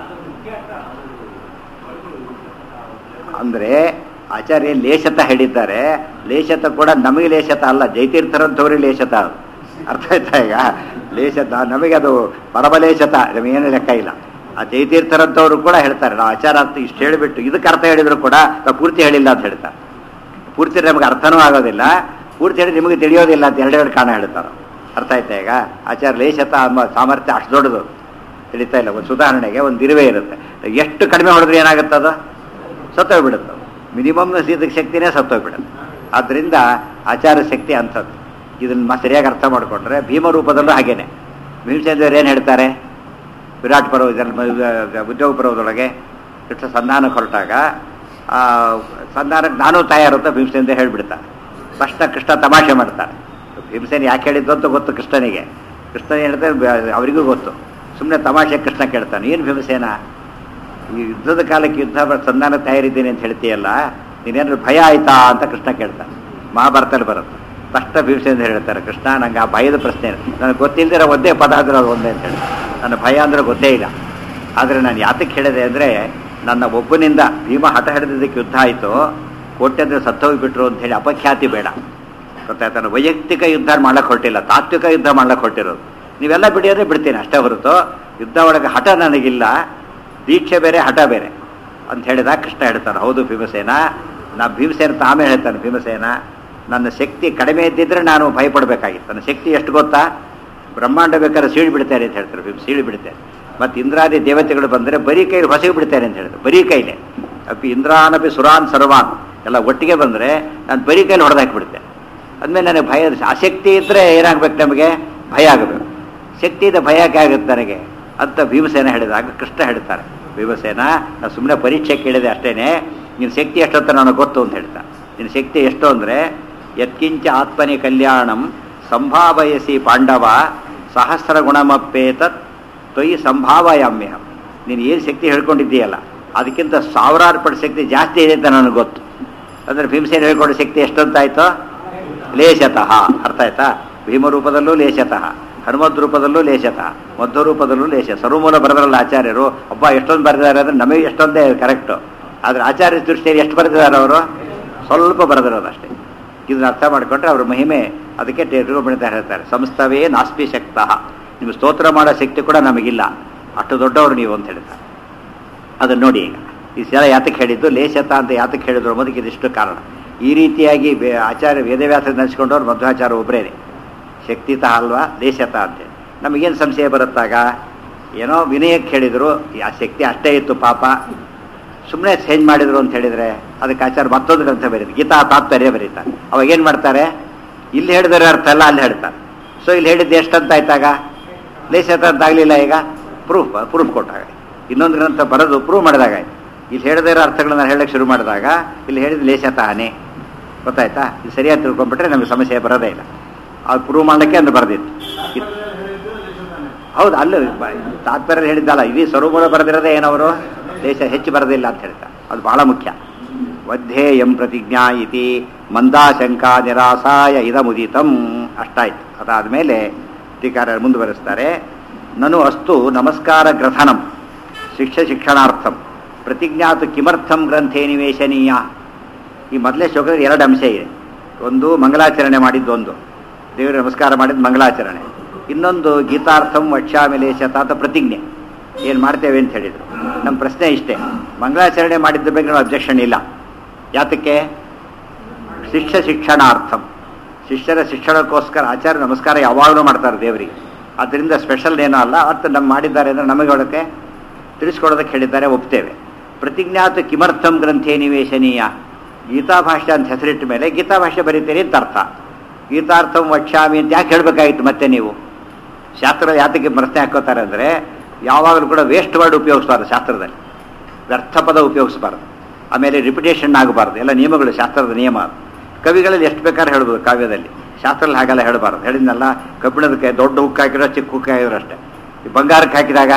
ಅಂದರೆ ಆಚಾರ್ಯ ಲೇಷತ ಹೇಳಿದ್ದಾರೆ ಲೇಷತ ಕೂಡ ನಮಗೆ ಲೇಷತ ಅಲ್ಲ ಜೈತೀರ್ಥರಂಥವ್ರಿಗೆ ಲೇಷತ ಅದು ಅರ್ಥ ಆಯ್ತಾ ಈಗ ಲೇಷತ ನಮಗೆ ಅದು ಪರಮಲೇಷತ ನಮಗೇನು ಲೆಕ್ಕ ಇಲ್ಲ ಆ ಜೈತೀರ್ಥರಂಥವ್ರು ಕೂಡ ಹೇಳ್ತಾರೆ ನಾವು ಆಚಾರ ಅಂತ ಇಷ್ಟು ಹೇಳಿಬಿಟ್ಟು ಇದಕ್ಕೆ ಅರ್ಥ ಹೇಳಿದ್ರು ಕೂಡ ನಾವು ಪೂರ್ತಿ ಹೇಳಿಲ್ಲ ಅಂತ ಹೇಳ್ತಾರೆ ಪೂರ್ತಿ ನಮಗೆ ಅರ್ಥನೂ ಆಗೋದಿಲ್ಲ ಪೂರ್ತಿ ಹೇಳಿ ನಿಮಗೆ ತಿಳಿಯೋದಿಲ್ಲ ಅಂತ ಎರಡೆರಡು ಕಾರಣ ಹೇಳ್ತಾರೆ ಅರ್ಥ ಆಯ್ತಾ ಈಗ ಆಚಾರ ಲೇಷತ ಅನ್ನೋ ಸಾಮರ್ಥ್ಯ ಅಷ್ಟು ದೊಡ್ಡದು ತಿಳಿತಾ ಇಲ್ಲ ಒಂದು ಉದಾಹರಣೆಗೆ ಒಂದು ಇರುವೆ ಇರುತ್ತೆ ಎಷ್ಟು ಕಡಿಮೆ ಹೊಡೆದ್ರೆ ಏನಾಗುತ್ತೆ ಅದು ಸತ್ತೋಗ್ಬಿಡುತ್ತೆ ಮಿನಿಮಮ್ ಇದಕ್ಕೆ ಶಕ್ತಿನೇ ಸತ್ತೋಗ್ಬಿಡುತ್ತೆ ಆದ್ದರಿಂದ ಆಚಾರ ಶಕ್ತಿ ಅಂಥದ್ದು ಇದನ್ನ ಸರಿಯಾಗಿ ಅರ್ಥ ಮಾಡಿಕೊಂಡ್ರೆ ಭೀಮರೂಪದಲ್ಲೂ ಹಾಗೇನೆ ಭೀಮಸೇಂದ್ರ ಏನು ಹೇಳ್ತಾರೆ ವಿರಾಟ್ ಪರ್ವ ಇದರಲ್ಲಿ ಉದ್ಯೋಗ ಪರ್ವದೊಳಗೆ ಕೃಷ್ಣ ಸಂಧಾನಕ್ಕೆ ಹೊರಟಾಗ ಆ, ಸಂಧಾನಕ್ಕೆ ನಾನು ತಯಾರಂತ ಭೀಮಸೇಂದ್ರ ಹೇಳ್ಬಿಡ್ತಾರೆ ತಕ್ಷಣ ಕೃಷ್ಣ ತಮಾಷೆ ಮಾಡ್ತಾರೆ ಭೀಮಸೇನ ಯಾಕೆ ಹೇಳಿದ್ದು ಅಂತ ಗೊತ್ತು ಕೃಷ್ಣನಿಗೆ ಕೃಷ್ಣ ಹೇಳ್ತಾರೆ ಬ- ಅವರಿಗೂ ಗೊತ್ತು ಸುಮ್ಮನೆ ತಮಾಷೆ ಕೃಷ್ಣ ಕೇಳ್ತಾನೆ ಏನು ಭೀಮಸೇನ ಈ ಯುದ್ಧದ ಕಾಲಕ್ಕೆ ಯುದ್ಧ ಬ- ಸಂಧಾನ ತಯಾರಿದ್ದೀನಿ ಅಂತ ಹೇಳ್ತೀಯಲ್ಲ ನೀನೇನಾದ್ರು ಭಯ ಆಯ್ತಾ ಅಂತ ಕೃಷ್ಣ ಕೇಳ್ತಾನೆ ಮಹಾಭಾರತದಲ್ಲಿ ಬರುತ್ತೆ ತಕ್ಷಣ ಭೀಮಸೇನ ಹೇಳ್ತಾರೆ ಕೃಷ್ಣ ನಂಗೆ ಆ ಭಯದ ಪ್ರಶ್ನೆ ನನಗೆ ಗೊತ್ತಿಲ್ಲದಿರೋ ಒಂದೇ ಪದ ಅಂದ್ರೆ ಅದು ಒಂದೇ ಅಂತ ಹೇಳಿ ನನ್ನ ಭಯ ಅಂದ್ರೆ ಗೊತ್ತೇ ಇಲ್ಲ ಆದರೆ ನಾನು ಯಾತಕ್ಕೆ ಹೇಳಿದೆ ಅಂದರೆ ನನ್ನ ಒಬ್ಬನಿಂದ ಭೀಮ ಹಠ ಹಿಡಿದಿದ್ದಕ್ಕೆ ಯುದ್ಧ ಆಯಿತು ಕೋಟ್ಯಂದ್ರೆ ಸತ್ತೋಗ್ಬಿಟ್ರು ಅಂತ ಹೇಳಿ ಅಪಖ್ಯಾತಿ ಬೇಡ ಗೊತ್ತಾಯ್ತಾ ನಾನು ವೈಯಕ್ತಿಕ ಯುದ್ಧ ಮಾಡಕ್ಕೆ ಹೊರಟಿಲ್ಲ ತಾತ್ವಿಕ ಯುದ್ಧ ಮಾಡ್ಲಿಕ್ಕೆ ಹೊರಟಿರೋದು ನೀವೆಲ್ಲ ಬಿಡಿಯೋದ್ರೆ ಬಿಡ್ತೀನಿ ಅಷ್ಟೇ ಹೊರತು ಯುದ್ಧ ಒಳಗೆ ಹಠ ನನಗಿಲ್ಲ ದೀಕ್ಷೆ ಬೇರೆ ಹಠ ಬೇರೆ ಅಂತ ಹೇಳಿದಾಗ ಕೃಷ್ಣ ಹೇಳ್ತಾನೆ ಹೌದು ಭೀಮಸೇನ ನಾ ಭೀಮಸೇನ ಅಂತ ಆಮೇಲೆ ಹೇಳ್ತಾನೆ ಭೀಮಸೇನ ನನ್ನ ಶಕ್ತಿ ಕಡಿಮೆ ಇದ್ದಿದ್ರೆ ನಾನು ಭಯಪಡಬೇಕಾಗಿತ್ತು ನನ್ನ ಶಕ್ತಿ ಎಷ್ಟು ಗೊತ್ತಾ ಬ್ರಹ್ಮಾಂಡ ಬೇಕಾದ್ರೆ ಸೀಳು ಬಿಡ್ತಾರೆ ಅಂತ ಹೇಳ್ತಾರೆ ಭೀಮ ಸೀಳು ಬಿಡ್ತಾರೆ ಮತ್ತು ಇಂದ್ರಾದಿ ದೇವತೆಗಳು ಬಂದರೆ ಬರೀ ಕೈಲಿ ಹೊಸಗೆ ಬಿಡ್ತಾರೆ ಅಂತ ಹೇಳಿದ್ರು ಬರೀ ಕೈಲೇ ಅಪ್ಪಿ ಇಂದ್ರಾನಪಿ ಸುರಾನ್ ಸರ್ವಾನ್ ಎಲ್ಲ ಒಟ್ಟಿಗೆ ಬಂದರೆ ನಾನು ಬರೀ ಕೈಲಿ ಹೊಡೆದಾಕಿಬಿಡ್ತೆ ಅಂದಮೇಲೆ ನನಗೆ ಭಯ ಆಸಕ್ತಿ ಇದ್ದರೆ ಏನಾಗಬೇಕು ನಮಗೆ ಭಯ ಆಗಬೇಕು ಶಕ್ತಿ ಇದೆ ಭಯ ಯಾಕೆ ಆಗುತ್ತೆ ನನಗೆ ಅಂತ ಭೀಮಸೇನ ಹೇಳಿದಾಗ ಕೃಷ್ಣ ಹೇಳ್ತಾರೆ ಭೀಮಸೇನ ನಾನು ಸುಮ್ಮನೆ ಪರೀಕ್ಷೆ ಕೇಳಿದೆ ಅಷ್ಟೇನೆ ನಿನ್ನ ಶಕ್ತಿ ಎಷ್ಟಂತ ನನಗೆ ಗೊತ್ತು ಅಂತ ಹೇಳ್ತಾ ನಿನ್ನ ಶಕ್ತಿ ಎಷ್ಟು ಅಂದರೆ ಯತ್ಕಿಂಚ ಆತ್ಮನಿ ಕಲ್ಯಾಣಂ ಸಂಭಾವಯಸಿ ಪಾಂಡವ ಸಹಸ್ರ ಗುಣಮಪ್ಪೇತತ್ ತೊಯ್ ಸಂಭಾವಯಾಮ್ಯಹಂ ನೀನು ಏನು ಶಕ್ತಿ ಹೇಳ್ಕೊಂಡಿದ್ದೀಯಲ್ಲ ಅದಕ್ಕಿಂತ ಸಾವಿರಾರು ಪಟ್ಟು ಶಕ್ತಿ ಜಾಸ್ತಿ ಇದೆ ಅಂತ ನನಗೆ ಗೊತ್ತು ಅಂದರೆ ಭೀಮಸೇನ ಹೇಳ್ಕೊಂಡ ಶಕ್ತಿ ಎಷ್ಟು ಅಂತ ಆಯ್ತು ಲೇಷತಃ ಅರ್ಥ ಆಯ್ತಾ ಭೀಮರೂಪದಲ್ಲೂ ಲೇಷತಃ ಹನುಮದ್ ರೂಪದಲ್ಲೂ ಲೇಷತಃ ಮಧ್ವ ರೂಪದಲ್ಲೂ ಲೇಷ ಸರ್ವಮೂಲ ಬರೆದ್ರಲ್ಲ ಆಚಾರ್ಯರು ಒಬ್ಬ ಎಷ್ಟೊಂದು ಬರೆದಿದ್ದಾರೆ ಅಂದರೆ ನಮಗೆ ಎಷ್ಟೊಂದೇ ಕರೆಕ್ಟು ಆದರೆ ಆಚಾರ್ಯ ದೃಷ್ಟಿಯಲ್ಲಿ ಎಷ್ಟು ಬರೆದಿದ್ದಾರೆ ಅವರು ಸ್ವಲ್ಪ ಬರೆದಿರೋದು ಅಷ್ಟೇ ಇದನ್ನ ಅರ್ಥ ಮಾಡಿಕೊಂಡ್ರೆ ಅವ್ರ ಮಹಿಮೆ ಅದಕ್ಕೆ ತಿರುಗುಬಣಿತ ಹೇಳ್ತಾರೆ ಸಂಸ್ಥವೇ ನಾಸ್ತಿ ಶಕ್ತಃ ನಿಮ್ಗೆ ಸ್ತೋತ್ರ ಮಾಡೋ ಶಕ್ತಿ ಕೂಡ ನಮಗಿಲ್ಲ ಅಷ್ಟು ದೊಡ್ಡವರು ನೀವು ಅಂತ ಹೇಳ್ತಾರೆ ಅದನ್ನು ನೋಡಿ ಈಗ ಈ ಸಲ ಯಾತಕ್ಕೆ ಹೇಳಿದ್ದು ಲೇಷತ ಅಂತ ಯಾತಕ್ಕೆ ಹೇಳಿದ್ರು ಅನ್ನೋದಕ್ಕೆ ಇದಿಷ್ಟು ಕಾರಣ ಈ ರೀತಿಯಾಗಿ ಬೇ- ಆಚಾರ್ಯ ವೇದವ್ಯಾಸ ನೆನೆಸ್ಕೊಂಡವ್ರು ಮಧ್ವಾಚಾರ ಒಬ್ಬರೇನೆ ಶಕ್ತಿತ ಅಲ್ವಾ ಲೇಷತ ಅಂತೇಳಿ ನಮಗೇನು ಸಂಶಯ ಬರುತ್ತಾಗ ಏನೋ ವಿನಯಕ್ಕೆ ಹೇಳಿದರು ಆ ಶಕ್ತಿ ಅಷ್ಟೇ ಇತ್ತು ಪಾಪ ಸುಮ್ಮನೆ ಚೇಂಜ್ ಮಾಡಿದ್ರು ಅಂತ ಹೇಳಿದರೆ ಅದಕ್ಕೆ ಆಚಾರ ಮತ್ತೊಂದು ಗ್ರಂಥ ಬರೀತಾರೆ ಗೀತಾ ತಾತ್ಪರ್ಯ ಬರೀತಾರೆ ಅವಾಗ ಏನು ಮಾಡ್ತಾರೆ ಇಲ್ಲಿ ಹೇಳಿದರೆ ಅರ್ಥ ಅಲ್ಲ ಅಲ್ಲಿ ಹೇಳ್ತಾರೆ ಸೊ ಇಲ್ಲಿ ಹೇಳಿದ್ದು ಎಷ್ಟಂತ ಆಯ್ತಾಗ ಲೇಷತ ಅಂತ ಆಗಲಿಲ್ಲ ಈಗ ಪ್ರೂಫ್ ಪ್ರೂಫ್ ಕೊಟ್ಟಾಗ ಇನ್ನೊಂದು ಗ್ರಂಥ ಬರೆದು ಪ್ರೂವ್ ಮಾಡಿದಾಗ ಆಯ್ತು. ಇಲ್ಲಿ ಹೇಳದೇ ಇರೋ ಅರ್ಥಗಳನ್ನ ಹೇಳಕ್ಕೆ ಶುರು ಮಾಡಿದಾಗ ಇಲ್ಲಿ ಹೇಳಿದ ಲೇಷತ ಹಾನಿ ಗೊತ್ತಾಯ್ತಾ ಇದು ಸರಿಯಾಗಿ ತಿಳ್ಕೊಂಡ್ಬಿಟ್ರೆ ನಮಗೆ ಸಮಸ್ಯೆ ಬರೋದೇ ಇಲ್ಲ ಅದು ಪ್ರೂವ್ ಮಾಡಲಿಕ್ಕೆ ಅಂದ್ರೆ ಬರೆದಿತ್ತು ಇದ್- ಹೌದು ಅಲ್ಲ ಬ- ತಾತ್ಪರ್ಯ ಹೇಳಿದ್ದಲ್ಲ ಇಡೀ ಸ್ವರೂಪದ ಬರೆದಿರೋದೇ ಏನವರು ದೇಶ ಹೆಚ್ಚು ಬರೋದಿಲ್ಲ ಅಂತ ಹೇಳ್ತಾರೆ ಅದು ಬಹಳ ಮುಖ್ಯ ವಧ್ಯೇಯಂ ಪ್ರತಿಜ್ಞಾ ಇತಿ ಮಂದಾಶಂಕಾ ನಿರಾಸಾಯ ಇದಮುದಿತಂ ಅಷ್ಟಾಯ್ತು ಅದಾದಮೇಲೆ ಟೀಕಾರ ಮುಂದುವರಿಸ್ತಾರೆ ನನು ಅಸ್ತು ನಮಸ್ಕಾರ ಗ್ರಥನಂ ಶಿಕ್ಷ ಶಿಕ್ಷಣಾರ್ಥಂ ಪ್ರತಿಜ್ಞಾತು ಕಿಮರ್ಥಂ ಗ್ರಂಥೇ ನಿವೇಶನೀಯ ಈ ಮೊದಲೇ ಶ್ಲೋಕದಲ್ಲಿ ಎರಡು ಅಂಶ ಇದೆ ಒಂದು ಮಂಗಲಾಚರಣೆ ಮಾಡಿದ್ದೊಂದು ದೇವರ ನಮಸ್ಕಾರ ಮಾಡಿದ್ದು ಮಂಗಲಾಚರಣೆ ಇನ್ನೊಂದು ಗೀತಾರ್ಥಂ ವಕ್ಷಾಮಿಲೇಶತ ಅಂತ ಪ್ರತಿಜ್ಞೆ ಏನು ಮಾಡ್ತೇವೆ ಅಂತ ಹೇಳಿದರು ನಮ್ಮ ಪ್ರಶ್ನೆ ಇಷ್ಟೇ ಮಂಗಲಾಚರಣೆ ಮಾಡಿದ್ದ ಬಗ್ಗೆ ನಾವು ಅಬ್ಜೆಕ್ಷನ್ ಇಲ್ಲ ಯಾತಕ್ಕೆ ಶಿಷ್ಯ ಶಿಕ್ಷಣಾರ್ಥಂ ಶಿಷ್ಯರ ಶಿಕ್ಷಣಕ್ಕೋಸ್ಕರ ಆಚಾರ್ಯ ನಮಸ್ಕಾರ ಯಾವಾಗಲೂ ಮಾಡ್ತಾರೆ ದೇವರಿಗೆ ಅದರಿಂದ ಸ್ಪೆಷಲ್ ಏನೂ ಅಲ್ಲ ಅರ್ಥ ನಮ್ಮ ಮಾಡಿದ್ದಾರೆ ಅಂದರೆ ನಮಗೆ ಒಳಕ್ಕೆ ತಿಳಿಸ್ಕೊಡೋದಕ್ಕೆ ಹೇಳಿದ್ದಾರೆ ಒಪ್ತೇವೆ ಪ್ರತಿಜ್ಞಾತ ಕಿಮರ್ಥಂ ಗ್ರಂಥೇ ನಿವೇಶನೀಯ ಗೀತಾಭಾಷ್ಯ ಅಂತ ಹೆಸರಿಟ್ಟ ಮೇಲೆ ಗೀತಾಭಾಷ್ಯ ಬರೀತೀರಿ ಅಂತ ಅರ್ಥ ಗೀತಾರ್ಥಂ ವಕ್ಷ್ಯಾಮಿ ಅಂತ ಯಾಕೆ ಹೇಳಬೇಕಾಗಿತ್ತು ಮತ್ತೆ ನೀವು ಶಾಸ್ತ್ರ ಯಾತಕ್ಕೆ ಪ್ರಶ್ನೆ ಹಾಕೋತಾರೆ ಅಂದರೆ ಯಾವಾಗಲೂ ಕೂಡ ವೇಸ್ಟ್ ವರ್ಡ್ ಉಪಯೋಗಿಸ್ಬಾರ್ದು ಶಾಸ್ತ್ರದಲ್ಲಿ ವ್ಯರ್ಥ ಪದ ಉಪಯೋಗಿಸಬಾರ್ದು ಆಮೇಲೆ ರಿಪಿಟೇಷನ್ ಆಗಬಾರ್ದು ಎಲ್ಲ ನಿಯಮಗಳು ಶಾಸ್ತ್ರದ ನಿಯಮ ಅದು. ಕವಿಗಳಲ್ಲಿ ಎಷ್ಟು ಬೇಕಾದ್ರೆ ಹೇಳ್ಬೋದು ಕಾವ್ಯದಲ್ಲಿ ಶಾಸ್ತ್ರದಲ್ಲಿ ಹಾಗೆಲ್ಲ ಹೇಳಬಾರ್ದು ಹೇಳಿದ್ನಲ್ಲ ಕಬ್ಬಿಣದಕ್ಕೆ ದೊಡ್ಡ ಹುಕ್ ಹಾಕಿರೋ ಚಿಕ್ಕ ಹುಕ್ ಹಾಕಿದ್ರು ಅಷ್ಟೇ ಈ ಬಂಗಾರಕ್ಕೆ ಹಾಕಿದಾಗ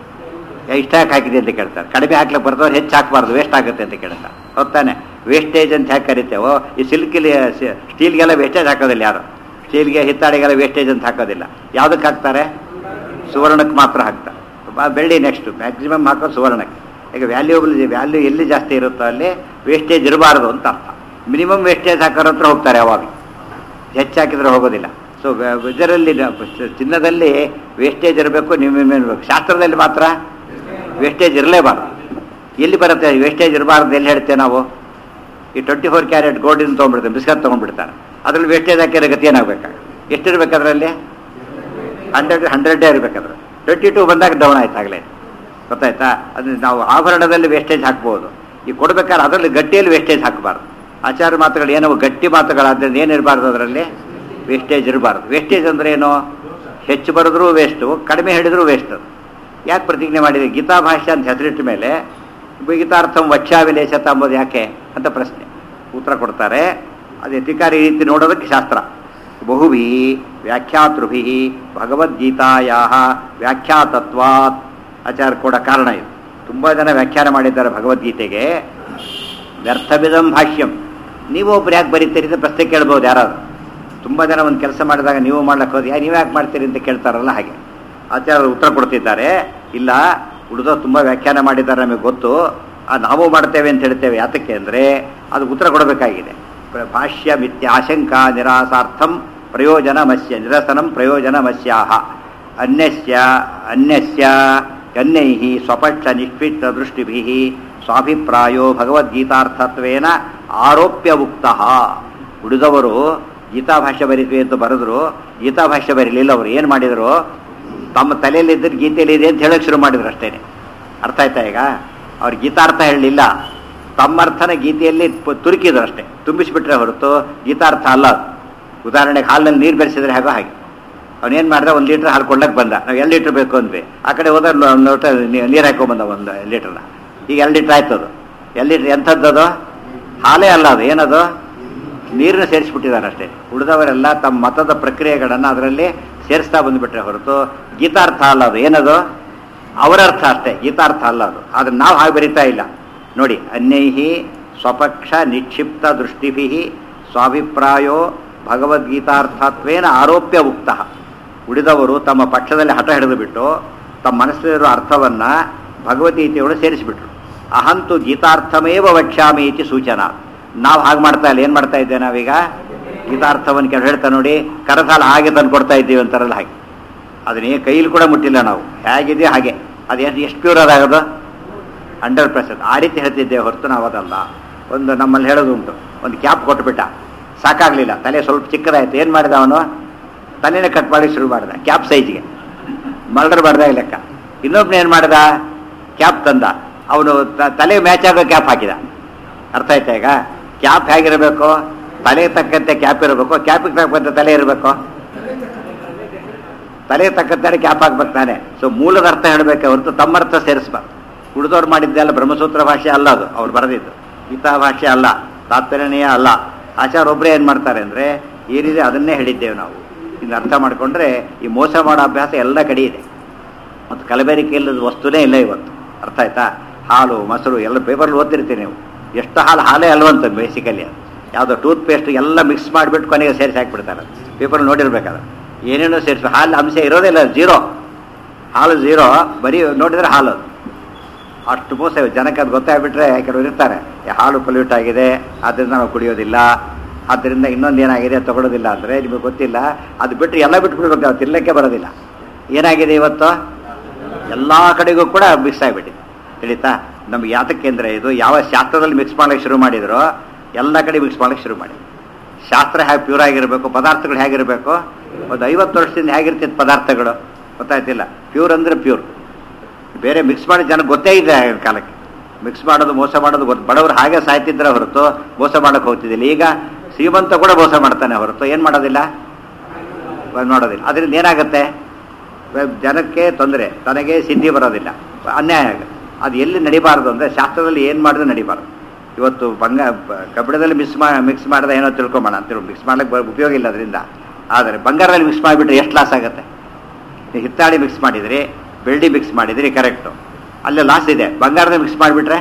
ಏ, ಇಷ್ಟ ಯಾಕೆ ಹಾಕಿದೆ ಅಂತ ಕೇಳ್ತಾರೆ ಕಡಿಮೆ ಹಾಕ್ಲಿಕ್ಕೆ ಬರ್ತವ್ರು ಹೆಚ್ಚು ಹಾಕಬಾರ್ದು ವೇಸ್ಟ್ ಆಗುತ್ತೆ ಅಂತ ಕೇಳ್ತಾರೆ ಹೊತ್ತಾನೆ ವೇಸ್ಟೇಜ್ ಅಂತ ಯಾಕೆ ಕರಿತೇವೋ ಈ ಸಿಲ್ಕಿಲಿ ಸ್ಟೀಲ್ಗೆಲ್ಲ ವೇಸ್ಟೇಜ್ ಹಾಕೋದಿಲ್ಲ ಯಾರು ಸ್ಟೀಲ್ಗೆ ಹಿತ್ತಾಳೆಗೆಲ್ಲ ವೇಸ್ಟೇಜ್ ಅಂತ ಹಾಕೋದಿಲ್ಲ ಯಾವುದಕ್ಕೆ ಹಾಕ್ತಾರೆ ಸುವರ್ಣಕ್ಕೆ ಮಾತ್ರ ಹಾಕ್ತಾರೆ ಬ- ಬೆಳ್ಳಿ ನೆಕ್ಸ್ಟ್ ಮ್ಯಾಕ್ಸಿಮಮ್ ಹಾಕೋದು ಸುವರ್ಣಕ್ಕೆ ಈಗ ವ್ಯಾಲ್ಯೂಬಲ್ ವ್ಯಾಲ್ಯೂ ಎಲ್ಲಿ ಜಾಸ್ತಿ ಇರುತ್ತೋ ಅಲ್ಲಿ ವೇಸ್ಟೇಜ್ ಇರಬಾರ್ದು ಅಂತ ಅರ್ಥ ಮಿನಿಮಮ್ ವೇಸ್ಟೇಜ್ ಹಾಕೋರ ಹತ್ರ ಹೋಗ್ತಾರೆ ಯಾವಾಗ ಹೆಚ್ಚು ಹಾಕಿದ್ರೆ ಹೋಗೋದಿಲ್ಲ ಸೊ ಇದರಲ್ಲಿ ನ- ಚಿನ್ನದಲ್ಲಿ ವೇಸ್ಟೇಜ್ ಇರಬೇಕು ನೀವು ಇರಬೇಕು ಶಾಸ್ತ್ರದಲ್ಲಿ ಮಾತ್ರ ವೇಸ್ಟೇಜ್ ಇರಲೇಬಾರ್ದು ಎಲ್ಲಿ ಬರುತ್ತೆ ವೇಸ್ಟೇಜ್ ಇರಬಾರ್ದು ಎಲ್ಲಿ ಹೇಳ್ತೇವೆ ನಾವು ಈ ಟ್ವೆಂಟಿ ಫೋರ್ ಕ್ಯಾರೆಟ್ ಗೋಲ್ಡಿನ ತೊಗೊಂಡ್ಬಿಡ್ತಾರೆ ಬಿಸ್ಕತ್ ತೊಗೊಂಡ್ಬಿಡ್ತಾರೆ ಅದ್ರಲ್ಲಿ ವೇಸ್ಟೇಜ್ ಹಾಕಿರೋ ಗತಿ ಏನಾಗಬೇಕಾಗ ಎಷ್ಟಿರ್ಬೇಕು ಅದರಲ್ಲಿ ಹಂಡ್ರೆಡ್ ಹಂಡ್ರೆಡ್ಡೇ ಇರಬೇಕಾದ್ರೆ ಟ್ವೆಂಟಿ ಟೂ ಬಂದಾಗ ಡೌನ್ ಆಯ್ತು ಆಗಲೇ ಗೊತ್ತಾಯ್ತಾ ಅದು ನಾವು ಆಭರಣದಲ್ಲಿ ವೇಸ್ಟೇಜ್ ಹಾಕ್ಬೋದು ಈ ಕೊಡ್ಬೇಕಾದ್ರೆ ಅದರಲ್ಲಿ ಗಟ್ಟಿಯಲ್ಲಿ ವೇಸ್ಟೇಜ್ ಹಾಕಬಾರ್ದು ಆಚಾರ ಮಾತುಗಳು ಏನೋ ಗಟ್ಟಿ ಮಾತುಗಳಾದ್ರಿಂದ ಏನಿರಬಾರ್ದು ಅದರಲ್ಲಿ ವೇಸ್ಟೇಜ್ ಇರಬಾರ್ದು ವೇಸ್ಟೇಜ್ ಅಂದ್ರೆ ಏನು ಹೆಚ್ಚು ಬರೆದ್ರೂ ವೇಸ್ಟು ಕಡಿಮೆ ಹೇಳಿದ್ರೂ ವೇಸ್ಟ್ ಯಾಕೆ ಪ್ರತಿಜ್ಞೆ ಮಾಡಿದೆ ಗೀತಾ ಭಾಷ್ಯ ಅಂತ ಹೆಸರಿಟ್ಟ ಮೇಲೆ ಗೀತಾರ್ಥಂ ವಕ್ಷಾವಿಲೇಶತ ಅಂಬೋದು ಯಾಕೆ ಅಂತ ಪ್ರಶ್ನೆ ಉತ್ತರ ಕೊಡ್ತಾರೆ ಅದೇ ಅಧಿಕಾರಿ ರೀತಿ ನೋಡೋದಕ್ಕೆ ಶಾಸ್ತ್ರ ಬಹುಭಿ ವ್ಯಾಖ್ಯಾತೃಭಿ ಭಗವದ್ಗೀತಾಯ ವ್ಯಾಖ್ಯಾತತ್ವಾತ್ ಆಚಾರ ಕೂಡ ಕಾರಣ ಇದು ತುಂಬ ಜನ ವ್ಯಾಖ್ಯಾನ ಮಾಡಿದ್ದಾರೆ ಭಗವದ್ಗೀತೆಗೆ ವ್ಯರ್ಥವಿದಂ ಭಾಷ್ಯಂ ನೀವು ಒಬ್ರು ಯಾಕೆ ಬರೀತೀರಿ ಅಂತ ಪ್ರಶ್ನೆ ಕೇಳ್ಬೋದು ಯಾರಾದ್ರು ತುಂಬ ಜನ ಒಂದು ಕೆಲಸ ಮಾಡಿದಾಗ ನೀವು ಮಾಡ್ಲಿಕ್ಕೆ ಹೋದ್ರೆ ನೀವು ಯಾಕೆ ಮಾಡ್ತೀರಿ ಅಂತ ಕೇಳ್ತಾರಲ್ಲ ಹಾಗೆ ಆಚಾರ್ಯರು ಉತ್ತರ ಕೊಡ್ತಿದ್ದಾರೆ ಇಲ್ಲ ಉಳಿದ ತುಂಬ ವ್ಯಾಖ್ಯಾನ ಮಾಡಿದ್ದಾರೆ ನಮಗೆ ಗೊತ್ತು ಆ ನಾವು ಮಾಡ್ತೇವೆ ಅಂತ ಹೇಳ್ತೇವೆ ಯಾತಕ್ಕೆ ಅಂದರೆ ಅದು ಉತ್ತರ ಕೊಡಬೇಕಾಗಿದೆ ಪ್ರ- ಭಾಷ್ಯ ಮಿಥ್ಯ ಆಶಂಕಾ ನಿರಾಸಾರ್ಥಂ ಪ್ರಯೋಜನ ಮಸ್ಯ ನಿರಸನಂ ಪ್ರಯೋಜನ ಮಸ್ಯಾಹ ಅನ್ಯಸ್ಯ ಅನ್ಯಸ್ಯ ಅನ್ಯೈ ಸ್ವಪಕ್ಷ ನಿಷ್ಪಿಷ್ಟ ದೃಷ್ಟಿಭಿ ಸ್ವಾಭಿಪ್ರಾಯೋ ಭಗವದ್ಗೀತಾರ್ಥತ್ವೇನ ಆರೋಪ್ಯ ಉಕ್ತ ಉಳಿದವರು ಗೀತಾ ಭಾಷೆ ಬರೀತೀವಿ ಅಂತ ಬರೆದ್ರು ಗೀತಾ ಭಾಷೆ ಬರೀಲಿಲ್ಲ ಅವರು ಏನು ಮಾಡಿದರು ತಮ್ಮ ತಲೆಯಲ್ಲಿದ್ದರೆ ಗೀತೆಯಲ್ಲಿ ಇದೆ ಅಂತ ಹೇಳಕ್ಕೆ ಶುರು ಮಾಡಿದ್ರು ಅಷ್ಟೇನೆ ಅರ್ಥ ಆಯ್ತಾ ಈಗ ಅವ್ರು ಗೀತಾರ್ಥ ಹೇಳಲಿಲ್ಲ ತಮ್ಮ ಅರ್ಥನ ಗೀತೆಯಲ್ಲಿ ಪ- ತುರುಕಿದ್ರು ಅಷ್ಟೇ ತುಂಬಿಸಿಬಿಟ್ರೆ ಹೊರತು ಗೀತಾರ್ಥ ಅಲ್ಲ ಅದು ಉದಾಹರಣೆಗೆ ಹಾಲಿನಲ್ಲಿ ನೀರು ಬೆರೆಸಿದ್ರೆ ಹೇಗೋ ಹಾಗೆ ಅವನೇನು ಮಾಡಿದ ಒಂದು ಲೀಟ್ರ್ ಹಾಲು ಕೊಳ್ಳಕ್ಕೆ ಬಂದ ನಾವು ಎರಡು ಲೀಟ್ರ್ ಬೇಕು ಅಂದ್ವಿ ಆ ಕಡೆ ಹೋದ ಒಂದು ಲೋಟ ನೀರು ಹಾಕೊಂಬಂದ ಒಂದು ಲೀಟ್ರನ್ನ ಈಗ ಎರಡು ಲೀಟ್ರ್ ಆಯ್ತು ಅದು ಎರಡು ಲೀಟ್ರ್ ಎಂಥದ್ದು ಅದು ಹಾಲೇ ಅಲ್ಲ ಅದು ಏನದು ನೀರನ್ನ ಸೇರಿಸ್ಬಿಟ್ಟಿದ್ದಾರೆ ಅಷ್ಟೇ ಉಳಿದವರೆಲ್ಲ ತಮ್ಮ ಮತದ ಪ್ರಕ್ರಿಯೆಗಳನ್ನು ಅದರಲ್ಲಿ ಸೇರಿಸ್ತಾ ಬಂದುಬಿಟ್ರೆ ಹೊರತು ಗೀತಾರ್ಥ ಅಲ್ಲ ಅದು ಏನದು ಅವರ ಅರ್ಥ ಅಷ್ಟೇ ಗೀತಾರ್ಥ ಅಲ್ಲ ಅದು ಆದ್ರೆ ನಾವು ಹಾಗೆ ಬರಿತಾ ಇಲ್ಲ ನೋಡಿ ಅನ್ಯೈಹಿ ಸ್ವಪಕ್ಷ ನಿಕ್ಷಿಪ್ತ ದೃಷ್ಟಿಭಿ ಸ್ವಾಭಿಪ್ರಾಯೋ ಭಗವದ್ಗೀತಾರ್ಥತ್ವೇನ ಆರೋಪ್ಯ ಉಕ್ತ ಉಳಿದವರು ತಮ್ಮ ಪಕ್ಷದಲ್ಲಿ ಹಠ ಹಿಡಿದು ಬಿಟ್ಟು ತಮ್ಮ ಮನಸ್ಸಲ್ಲಿರೋ ಅರ್ಥವನ್ನ ಭಗವದ್ಗೀತೆಯೊಳಗೆ ಸೇರಿಸಿಬಿಟ್ರು ಅಹಂತು ಗೀತಾರ್ಥಮೇವ ವಕ್ಷ್ಯಾಮಿ ಇತಿ ಸೂಚನಾ ನಾವು ಹಾಗೆ ಮಾಡ್ತಾ ಇಲ್ಲ ಏನು ಮಾಡ್ತಾ ಇದ್ದೇವೆ ನಾವೀಗ ಗೀತಾರ್ಥವನ್ನು ಕೆಲವು ಹೇಳ್ತಾ ನೋಡಿ ಕರಸಾಲ ಹಾಗೆ ತಂದು ಕೊಡ್ತಾ ಇದ್ದೀವಿ ಅಂತಾರಲ್ಲ ಹಾಗೆ ಅದನ್ನೇ ಕೈಲಿ ಕೂಡ ಮುಟ್ಟಿಲ್ಲ ನಾವು ಹೇಗಿದೆ ಹಾಗೆ ಅದು ಎಷ್ಟು ಎಷ್ಟು ಪ್ಯೂರ್ ಅದಾಗೋದು ಹಂಡ್ರೆಡ್ ಪರ್ಸೆಂಟ್ ಆ ರೀತಿ ಹೇಳ್ತಿದ್ದೇವೆ ಹೊರತು ನಾವು ಅದಲ್ಲ ಒಂದು ನಮ್ಮಲ್ಲಿ ಹೇಳೋದು ಉಂಟು ಒಂದು ಕ್ಯಾಪ್ ಕೊಟ್ಬಿಟ್ಟ ಸಾಕಾಗಲಿಲ್ಲ ತಲೆ ಸ್ವಲ್ಪ ಚಿಕ್ಕದಾಯ್ತು ಏನು ಮಾಡಿದ ಅವನು ತಲೆನೇ ಕಟ್ ಮಾಡಿ ಶುರು ಮಾಡಿದ ಕ್ಯಾಪ್ ಸೈಜ್ಗೆ ಮರ್ಡರ್ ಮಾಡ್ದಾಗ ಲೆಕ್ಕ ಇನ್ನೊಬ್ಬನ ಏನು ಮಾಡಿದ ಕ್ಯಾಪ್ ತಂದ ಅವನು ತಲೆ ಮ್ಯಾಚ್ ಆಗೋ ಕ್ಯಾಪ್ ಹಾಕಿದ ಅರ್ಥ ಆಯ್ತಾ ಈಗ ಕ್ಯಾಪ್ ಹೇಗಿರಬೇಕು ತಲೆ ತಕ್ಕಂತೆ ಕ್ಯಾಪ್ ಇರಬೇಕು ಕ್ಯಾಪಿಗೆ ತಕ್ಕಂತೆ ತಲೆ ಇರಬೇಕು ತಲೆ ತಕ್ಕಂತೆ ಕ್ಯಾಪ್ ಹಾಕ್ಬೇಕು ತಾನೆ ಸೊ ಮೂಲದ ಅರ್ಥ ಹೇಳಬೇಕೆ ಹೊರತು ತಮ್ಮ ಅರ್ಥ ಸೇರಿಸ್ಬಾರ್ದು ಉಳಿದವ್ರು ಮಾಡಿದ್ದೆಲ್ಲ ಬ್ರಹ್ಮಸೂತ್ರ ಭಾಷೆ ಅಲ್ಲ ಅದು ಅವ್ರು ಬರೆದಿದ್ದು ಗೀತಾ ಭಾಷೆ ಅಲ್ಲ ತಾತ್ಪರ್ಯನೀಯ ಅಲ್ಲ ಆಚಾರ ಒಬ್ಬರೇ ಏನು ಮಾಡ್ತಾರೆ ಅಂದರೆ ಏನಿದೆ ಅದನ್ನೇ ಹೇಳಿದ್ದೇವೆ ನಾವು ಇನ್ನು ಅರ್ಥ ಮಾಡಿಕೊಂಡ್ರೆ ಈ ಮೋಸ ಮಾಡೋ ಅಭ್ಯಾಸ ಎಲ್ಲ ಕಡೆ ಇದೆ ಮತ್ತು ಕಲಬೆರಕೆ ಇಲ್ಲದ ವಸ್ತುನೇ ಇಲ್ಲ ಇವತ್ತು ಅರ್ಥ ಆಯ್ತಾ ಹಾಲು ಮೊಸರು ಎಲ್ಲ ಪೇಪರ್ಲಿ ಓದ್ತಿರ್ತೀರಿ ನೀವು ಎಷ್ಟು ಹಾಲು ಹಾಲೇ ಅಲ್ವಂತ ಬೇಸಿಕಲಿ ಅದು ಯಾವುದೋ ಟೂತ್ ಪೇಸ್ಟ್ ಎಲ್ಲ ಮಿಕ್ಸ್ ಮಾಡಿಬಿಟ್ಟು ಕೊನೆಗೆ ಸೇರಿಸಿ ಹಾಕ್ಬಿಡ್ತಾರೆ ಪೇಪರ್ ನೋಡಿರ್ಬೇಕಾದ್ರೆ ಏನೇನೋ ಸೇರಿಸಿ ಹಾಲು ಅಂಶ ಇರೋದಿಲ್ಲ ಜೀರೋ ಹಾಲು ಜೀರೋ ಬರೀ ನೋಡಿದ್ರೆ ಹಾಲು ಅದು. ಅಷ್ಟು ಮೋಸ ಇದೆ. ಜನಕ್ಕೆ ಅದು ಗೊತ್ತಾಗ್ಬಿಟ್ರೆ ಕೆಲವರು ಇರ್ತಾರೆ ಈ ಹಾಲು ಪೊಲ್ಯೂಟ್ ಆಗಿದೆ ಆದ್ದರಿಂದ ನಾವು ಕುಡಿಯೋದಿಲ್ಲ ಆದ್ದರಿಂದ ಇನ್ನೊಂದು ಏನಾಗಿದೆ ಅದು ತಗೊಳ್ಳೋದಿಲ್ಲ ಅಂದರೆ ನಿಮಗೆ ಗೊತ್ತಿಲ್ಲ ಅದು ಬಿಟ್ಟರೆ ಎಲ್ಲ ಬಿಟ್ಬಿಡ್ಬೇಕು ನಾವು ತಿನ್ನಕ್ಕೆ ಬರೋದಿಲ್ಲ ಏನಾಗಿದೆ ಇವತ್ತು ಎಲ್ಲ ಕಡೆಗೂ ಕೂಡ ಮಿಕ್ಸ್ ಆಗಿಬಿಟ್ಟಿದೆ ತಿಳಿತಾ ನಮ್ಗೆ ಯಾತಕ್ಕೆ ಅಂದರೆ ಇದು ಯಾವ ಶಾಸ್ತ್ರದಲ್ಲಿ ಮಿಕ್ಸ್ ಮಾಡಕ್ಕೆ ಶುರು ಮಾಡಿದ್ರೋ ಎಲ್ಲ ಕಡೆ ಮಿಕ್ಸ್ ಮಾಡಕ್ಕೆ ಶುರು ಮಾಡಿ ಶಾಸ್ತ್ರ ಹೇಗೆ ಪ್ಯೂರ್ ಆಗಿರಬೇಕು ಪದಾರ್ಥಗಳು ಹೇಗಿರಬೇಕು ಒಂದು ಐವತ್ತು ವರ್ಷದಿಂದ ಹೇಗಿರ್ತಿತ್ತು ಪದಾರ್ಥಗಳು ಗೊತ್ತಾಯ್ತಿಲ್ಲ ಪ್ಯೂರ್ ಅಂದರೆ ಪ್ಯೂರ್ ಬೇರೆ ಮಿಕ್ಸ್ ಮಾಡಿ ಜನಕ್ಕೆ ಗೊತ್ತೇ ಇದೆ ಆಗಿನ ಕಾಲಕ್ಕೆ ಮಿಕ್ಸ್ ಮಾಡೋದು ಮೋಸ ಮಾಡೋದು ಗೊತ್ತು ಬಡವರು ಹಾಗೆ ಸಾಯ್ತಿದ್ರೆ ಹೊರತು ಮೋಸ ಮಾಡೋಕೆ ಹೋಗ್ತಿದ್ದಿಲ್ಲ ಈಗ ಶ್ರೀಮಂತ ಕೂಡ ಮೋಸ ಮಾಡ್ತಾನೆ ಹೊರತು ಏನು ಮಾಡೋದಿಲ್ಲ ಇವಾಗ ನೋಡೋದಿಲ್ಲ ಅದರಿಂದ ಏನಾಗುತ್ತೆ ಇವಾಗ ಜನಕ್ಕೆ ತೊಂದರೆ ತನಗೆ ಸಿದ್ಧಿ ಬರೋದಿಲ್ಲ ಅನ್ಯಾಯ ಆಗುತ್ತೆ ಅದು ಎಲ್ಲಿ ನಡಿಬಾರ್ದು ಅಂದರೆ ಶಾಸ್ತ್ರದಲ್ಲಿ ಏನು ಮಾಡಿದ್ರೆ ನಡಿಬಾರ್ದು ಇವತ್ತು ಬಂಗ ಬ- ಕಬ್ಬಿಣದಲ್ಲಿ ಮಿಕ್ಸ್ ಮಾ ಮಿಕ್ಸ್ ಮಾಡಿದ್ರೆ ಏನೋ ತಿಳ್ಕೊಂಬೋಣ ಅಂತೇಳಿ ಮಿಕ್ಸ್ ಮಾಡ್ಲಿಕ್ಕೆ ಬ- ಉಪಯೋಗ ಇಲ್ಲ ಅದರಿಂದ ಆದರೆ ಬಂಗಾರದಲ್ಲಿ ಮಿಕ್ಸ್ ಮಾಡಿಬಿಟ್ರೆ ಎಷ್ಟು ಲಾಸ್ ಆಗುತ್ತೆ ನೀವು ಹಿತ್ತಾಳಿ ಮಿಕ್ಸ್ ಮಾಡಿದ್ರಿ ಬೆಳ್ಳಿ ಮಿಕ್ಸ್ ಮಾಡಿದ್ರಿ ಕರೆಕ್ಟು ಅಲ್ಲೇ ಲಾಸ್ ಇದೆ ಬಂಗಾರದಲ್ಲಿ ಮಿಕ್ಸ್ ಮಾಡಿಬಿಟ್ರೆ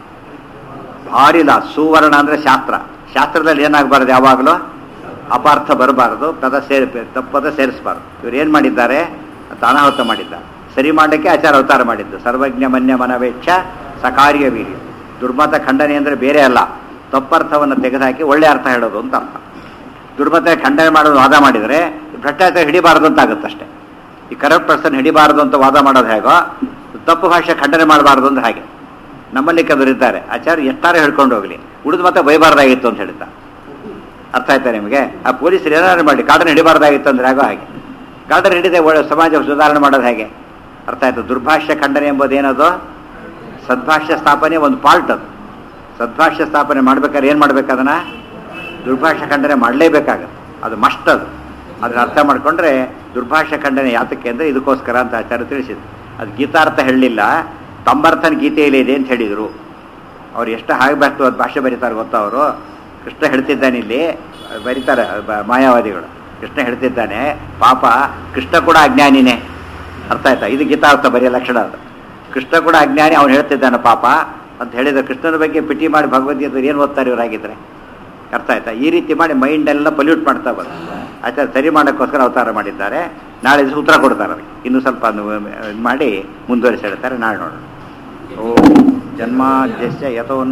ಭಾರಿ ಲಾಸ್ ಸುವರ್ಣ ಅಂದರೆ ಶಾಸ್ತ್ರ ಶಾಸ್ತ್ರದಲ್ಲಿ ಏನಾಗಬಾರ್ದು ಯಾವಾಗಲೂ ಅಪಾರ್ಥ ಬರಬಾರ್ದು ಪದ ಸೇರಿ ತಪ್ಪದ ಸೇರಿಸಬಾರ್ದು ಇವ್ರು ಏನು ಮಾಡಿದ್ದಾರೆ ಅನಾಹುತ ಮಾಡಿದ್ದಾರೆ ಸರಿ ಮಾಡಲಿಕ್ಕೆ ಆಚಾರ ಅವತಾರ ಮಾಡಿದ್ದು ಸರ್ವಜ್ಞ ಮನ್ಯ ಮನವೇಕ್ಷ ಸಕಾರ್ಯ ವೀರ್ಯ ದುರ್ಮತ ಖಂಡನೆ ಅಂದರೆ ಬೇರೆ ಅಲ್ಲ ತಪ್ಪರ್ಥವನ್ನು ತೆಗೆದುಹಾಕಿ ಒಳ್ಳೆ ಅರ್ಥ ಹೇಳೋದು ಅಂತ ಅರ್ಥ ದುರ್ಮತ ಖಂಡನೆ ಮಾಡೋದು ವಾದ ಮಾಡಿದರೆ ಭ್ರಷ್ಟಾಚಾರ ಹಿಡಿಬಾರ್ದು ಅಂತ ಆಗುತ್ತಷ್ಟೇ ಈ ಕರಪ್ಟ್ ಪರ್ಸನ್ ಹಿಡಿಬಾರ್ದು ಅಂತ ವಾದ ಮಾಡೋದು ಹೇಗೋ ತಪ್ಪು ಭಾಷೆ ಖಂಡನೆ ಮಾಡಬಾರ್ದು ಅಂದ್ರೆ ಹಾಗೆ ನಮ್ಮಲ್ಲಿ ಕೆಲವರು ಇದ್ದಾರೆ ಆಚಾರ್ಯ ಎಷ್ಟಾರು ಹೇಳ್ಕೊಂಡು ಹೋಗ್ಲಿ ಉಳಿದು ಮತ್ತೆ ಬೈಬಾರ್ದಾಗಿತ್ತು ಅಂತ ಹೇಳ್ತಾರೆ ಅರ್ಥ ಆಯ್ತಾ ನಿಮಗೆ ಆ ಪೊಲೀಸರು ಏನಾದ್ರು ಮಾಡಿ ಕಾಡನ್ನು ಹಿಡಿಬಾರ್ದಾಗಿತ್ತು ಅಂದ್ರೆ ಆಗೋ ಹಾಗೆ ಕಾಡನ್ನು ಹಿಡಿದೆ ಒಳ್ಳೆ ಸಮಾಜ ಸುಧಾರಣೆ ಮಾಡೋದು ಹೇಗೆ ಅರ್ಥ ಆಯ್ತು ದುರ್ಭಾಷ್ಯ ಖಂಡನೆ ಎಂಬುದು ಏನದು ಸದ್ಭಾಷ್ಯ ಸ್ಥಾಪನೆ ಒಂದು ಪಾರ್ಟ್ ಅದು ಸದ್ಭಾಷ್ಯ ಸ್ಥಾಪನೆ ಮಾಡ್ಬೇಕಾದ್ರೆ ಏನು ಮಾಡ್ಬೇಕು ಅದನ್ನ ದುರ್ಭಾಷ್ಯ ಖಂಡನೆ ಮಾಡಲೇಬೇಕಾಗತ್ತೆ ಅದು ಮಸ್ಟ್ ಅದು ಅದನ್ನ ಅರ್ಥ ಮಾಡ್ಕೊಂಡ್ರೆ ದುರ್ಭಾಷ್ಯ ಖಂಡನೆ ಯಾತಕ್ಕೆ ಅಂದರೆ ಇದಕ್ಕೋಸ್ಕರ ಅಂತ ಆಚಾರ್ಯ ತಿಳಿಸಿದ್ರು ಅದು ಗೀತಾರ್ಥ ಹೇಳಲಿಲ್ಲ ತಮ್ಮರ್ಥನ ಗೀತೆಯಲ್ಲಿ ಇದೆ ಅಂತ ಹೇಳಿದರು ಅವ್ರು ಎಷ್ಟು ಹಾಗೆ ಬರ್ತು ಅದು ಭಾಷೆ ಬರೀತಾರೆ ಗೊತ್ತಾ ಅವರು ಕೃಷ್ಣ ಹೇಳ್ತಿದ್ದಾನೆ ಇಲ್ಲಿ ಬರೀತಾರೆ ಬ- ಮಾಯಾವಾದಿಗಳು ಕೃಷ್ಣ ಹೇಳ್ತಿದ್ದಾನೆ ಪಾಪ ಕೃಷ್ಣ ಕೂಡ ಅಜ್ಞಾನಿನೇ ಅರ್ಥ ಆಯ್ತಾ ಇದು ಗೀತಾರ್ಥ ಬರೆಯೋ ಲಕ್ಷಣ ಅದು ಕೃಷ್ಣ ಕೂಡ ಅಜ್ಞಾನಿ ಅವ್ನು ಹೇಳ್ತಿದ್ದಾನೆ ಪಾಪ ಅಂತ ಹೇಳಿದ ಕೃಷ್ಣನ ಬಗ್ಗೆ ಪಿಟಿ ಮಾಡಿ ಭಗವದ್ಗೀತೆ ಏನು ಓದ್ತಾರೆ ಇವರಾಗಿದ್ರೆ ಅರ್ಥ ಆಯ್ತಾ ಈ ರೀತಿ ಮಾಡಿ ಮೈಂಡ್ ಎಲ್ಲ ಪಲ್ಯೂಟ್ ಮಾಡ್ತಾ ಬಂದು ಆಚಾರ ಸರಿ ಮಾಡೋಕ್ಕೋಸ್ಕರ ಅವತಾರ ಮಾಡಿದ್ದಾರೆ ನಾಳೆ ದಿವಸ ಉತ್ತರ ಕೊಡ್ತಾರೆ ಅದಕ್ಕೆ ಇನ್ನೂ ಸ್ವಲ್ಪ ಅದು, ಇದು ಮಾಡಿ ಮುಂದುವರಿಸಿ ಹೇಳ್ತಾರೆ ನಾಳೆ ನೋಡೋಣ ಓಂ ಜನ್ಮಾದ್ಯಸ್ಯ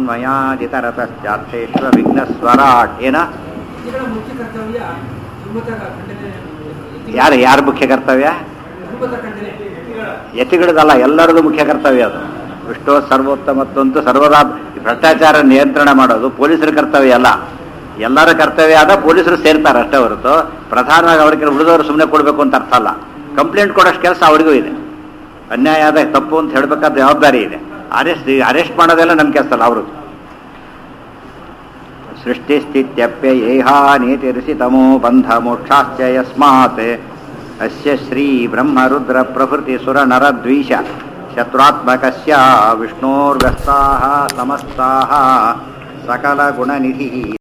ಯಥೋನ್ಮಯಾದಿತರತಶ್ಚಾರ್ಥೇಶ್ವ ವಿಘ್ನಸ್ವರಾಟ್ ಏನ ಇದರ ಮುಖ್ಯ ಕರ್ತವ್ಯ ಧರ್ಮದ ಖಂಡನೆ ಯಾರು ಯಾರ ಮುಖ್ಯ ಕರ್ತವ್ಯ ಧರ್ಮದ ಖಂಡನೆ ಯತಿಗಳದಲ್ಲ ಎಲ್ಲರದು ಮುಖ್ಯ ಕರ್ತವ್ಯ ಅದು ವಿಷ್ಣು ಸರ್ವೋತ್ತಮತ್ತಂತೂ ಸರ್ವದಾ ಭ್ರಷ್ಟಾಚಾರ ನಿಯಂತ್ರಣ ಮಾಡೋದು ಪೊಲೀಸರ ಕರ್ತವ್ಯ ಅಲ್ಲ ಎಲ್ಲರ ಕರ್ತವ್ಯ ಆದ ಪೊಲೀಸರು ಸೇರ್ತಾರೆ ಅಷ್ಟೇ ಹೊರತು ಪ್ರಧಾನವಾಗಿ ಅವ್ರಿಗೆ ಉಳಿದವರು ಸುಮ್ಮನೆ ಕೊಡಬೇಕು ಅಂತ ಅರ್ಥ ಅಲ್ಲ ಕಂಪ್ಲೇಂಟ್ ಕೊಡೋಷ್ಟು ಕೆಲಸ ಅವ್ರಿಗೂ ಇದೆ ಅನ್ಯಾಯ ಆದ ತಪ್ಪು ಅಂತ ಹೇಳಬೇಕಾದ ಜವಾಬ್ದಾರಿ ಇದೆ ಅರೆಸ್ಟ್ ಅರೆಸ್ಟ್ ಮಾಡೋದೆಲ್ಲ ನಮ್ಮ ಕೆಲಸ ಅಲ್ಲ ಅವ್ರದ್ದು ಸೃಷ್ಟಿಸ್ಥಿತ್ಯಪ್ಯಯೇಹಾನೇತಿರಿಸಿತಮೋ ಬಂಧ ಮೋಕ್ಷಾಶ್ಚ ಯಸ್ಮಾತ್ ಅಸ್ಯ ಶ್ರೀ ಬ್ರಹ್ಮರುದ್ರ ಪ್ರಭೃತಿ ಸುರ ನರದ್ವೀಷ ಶತ್ರುತ್ಮಕಸ್ಯ ವಿಷ್ಣೋರ್ವ್ಯಸ್ತಾಃ ಸಮಸ್ತಾಃ ಸಕಲ ಗುಣನಿಧಿಃ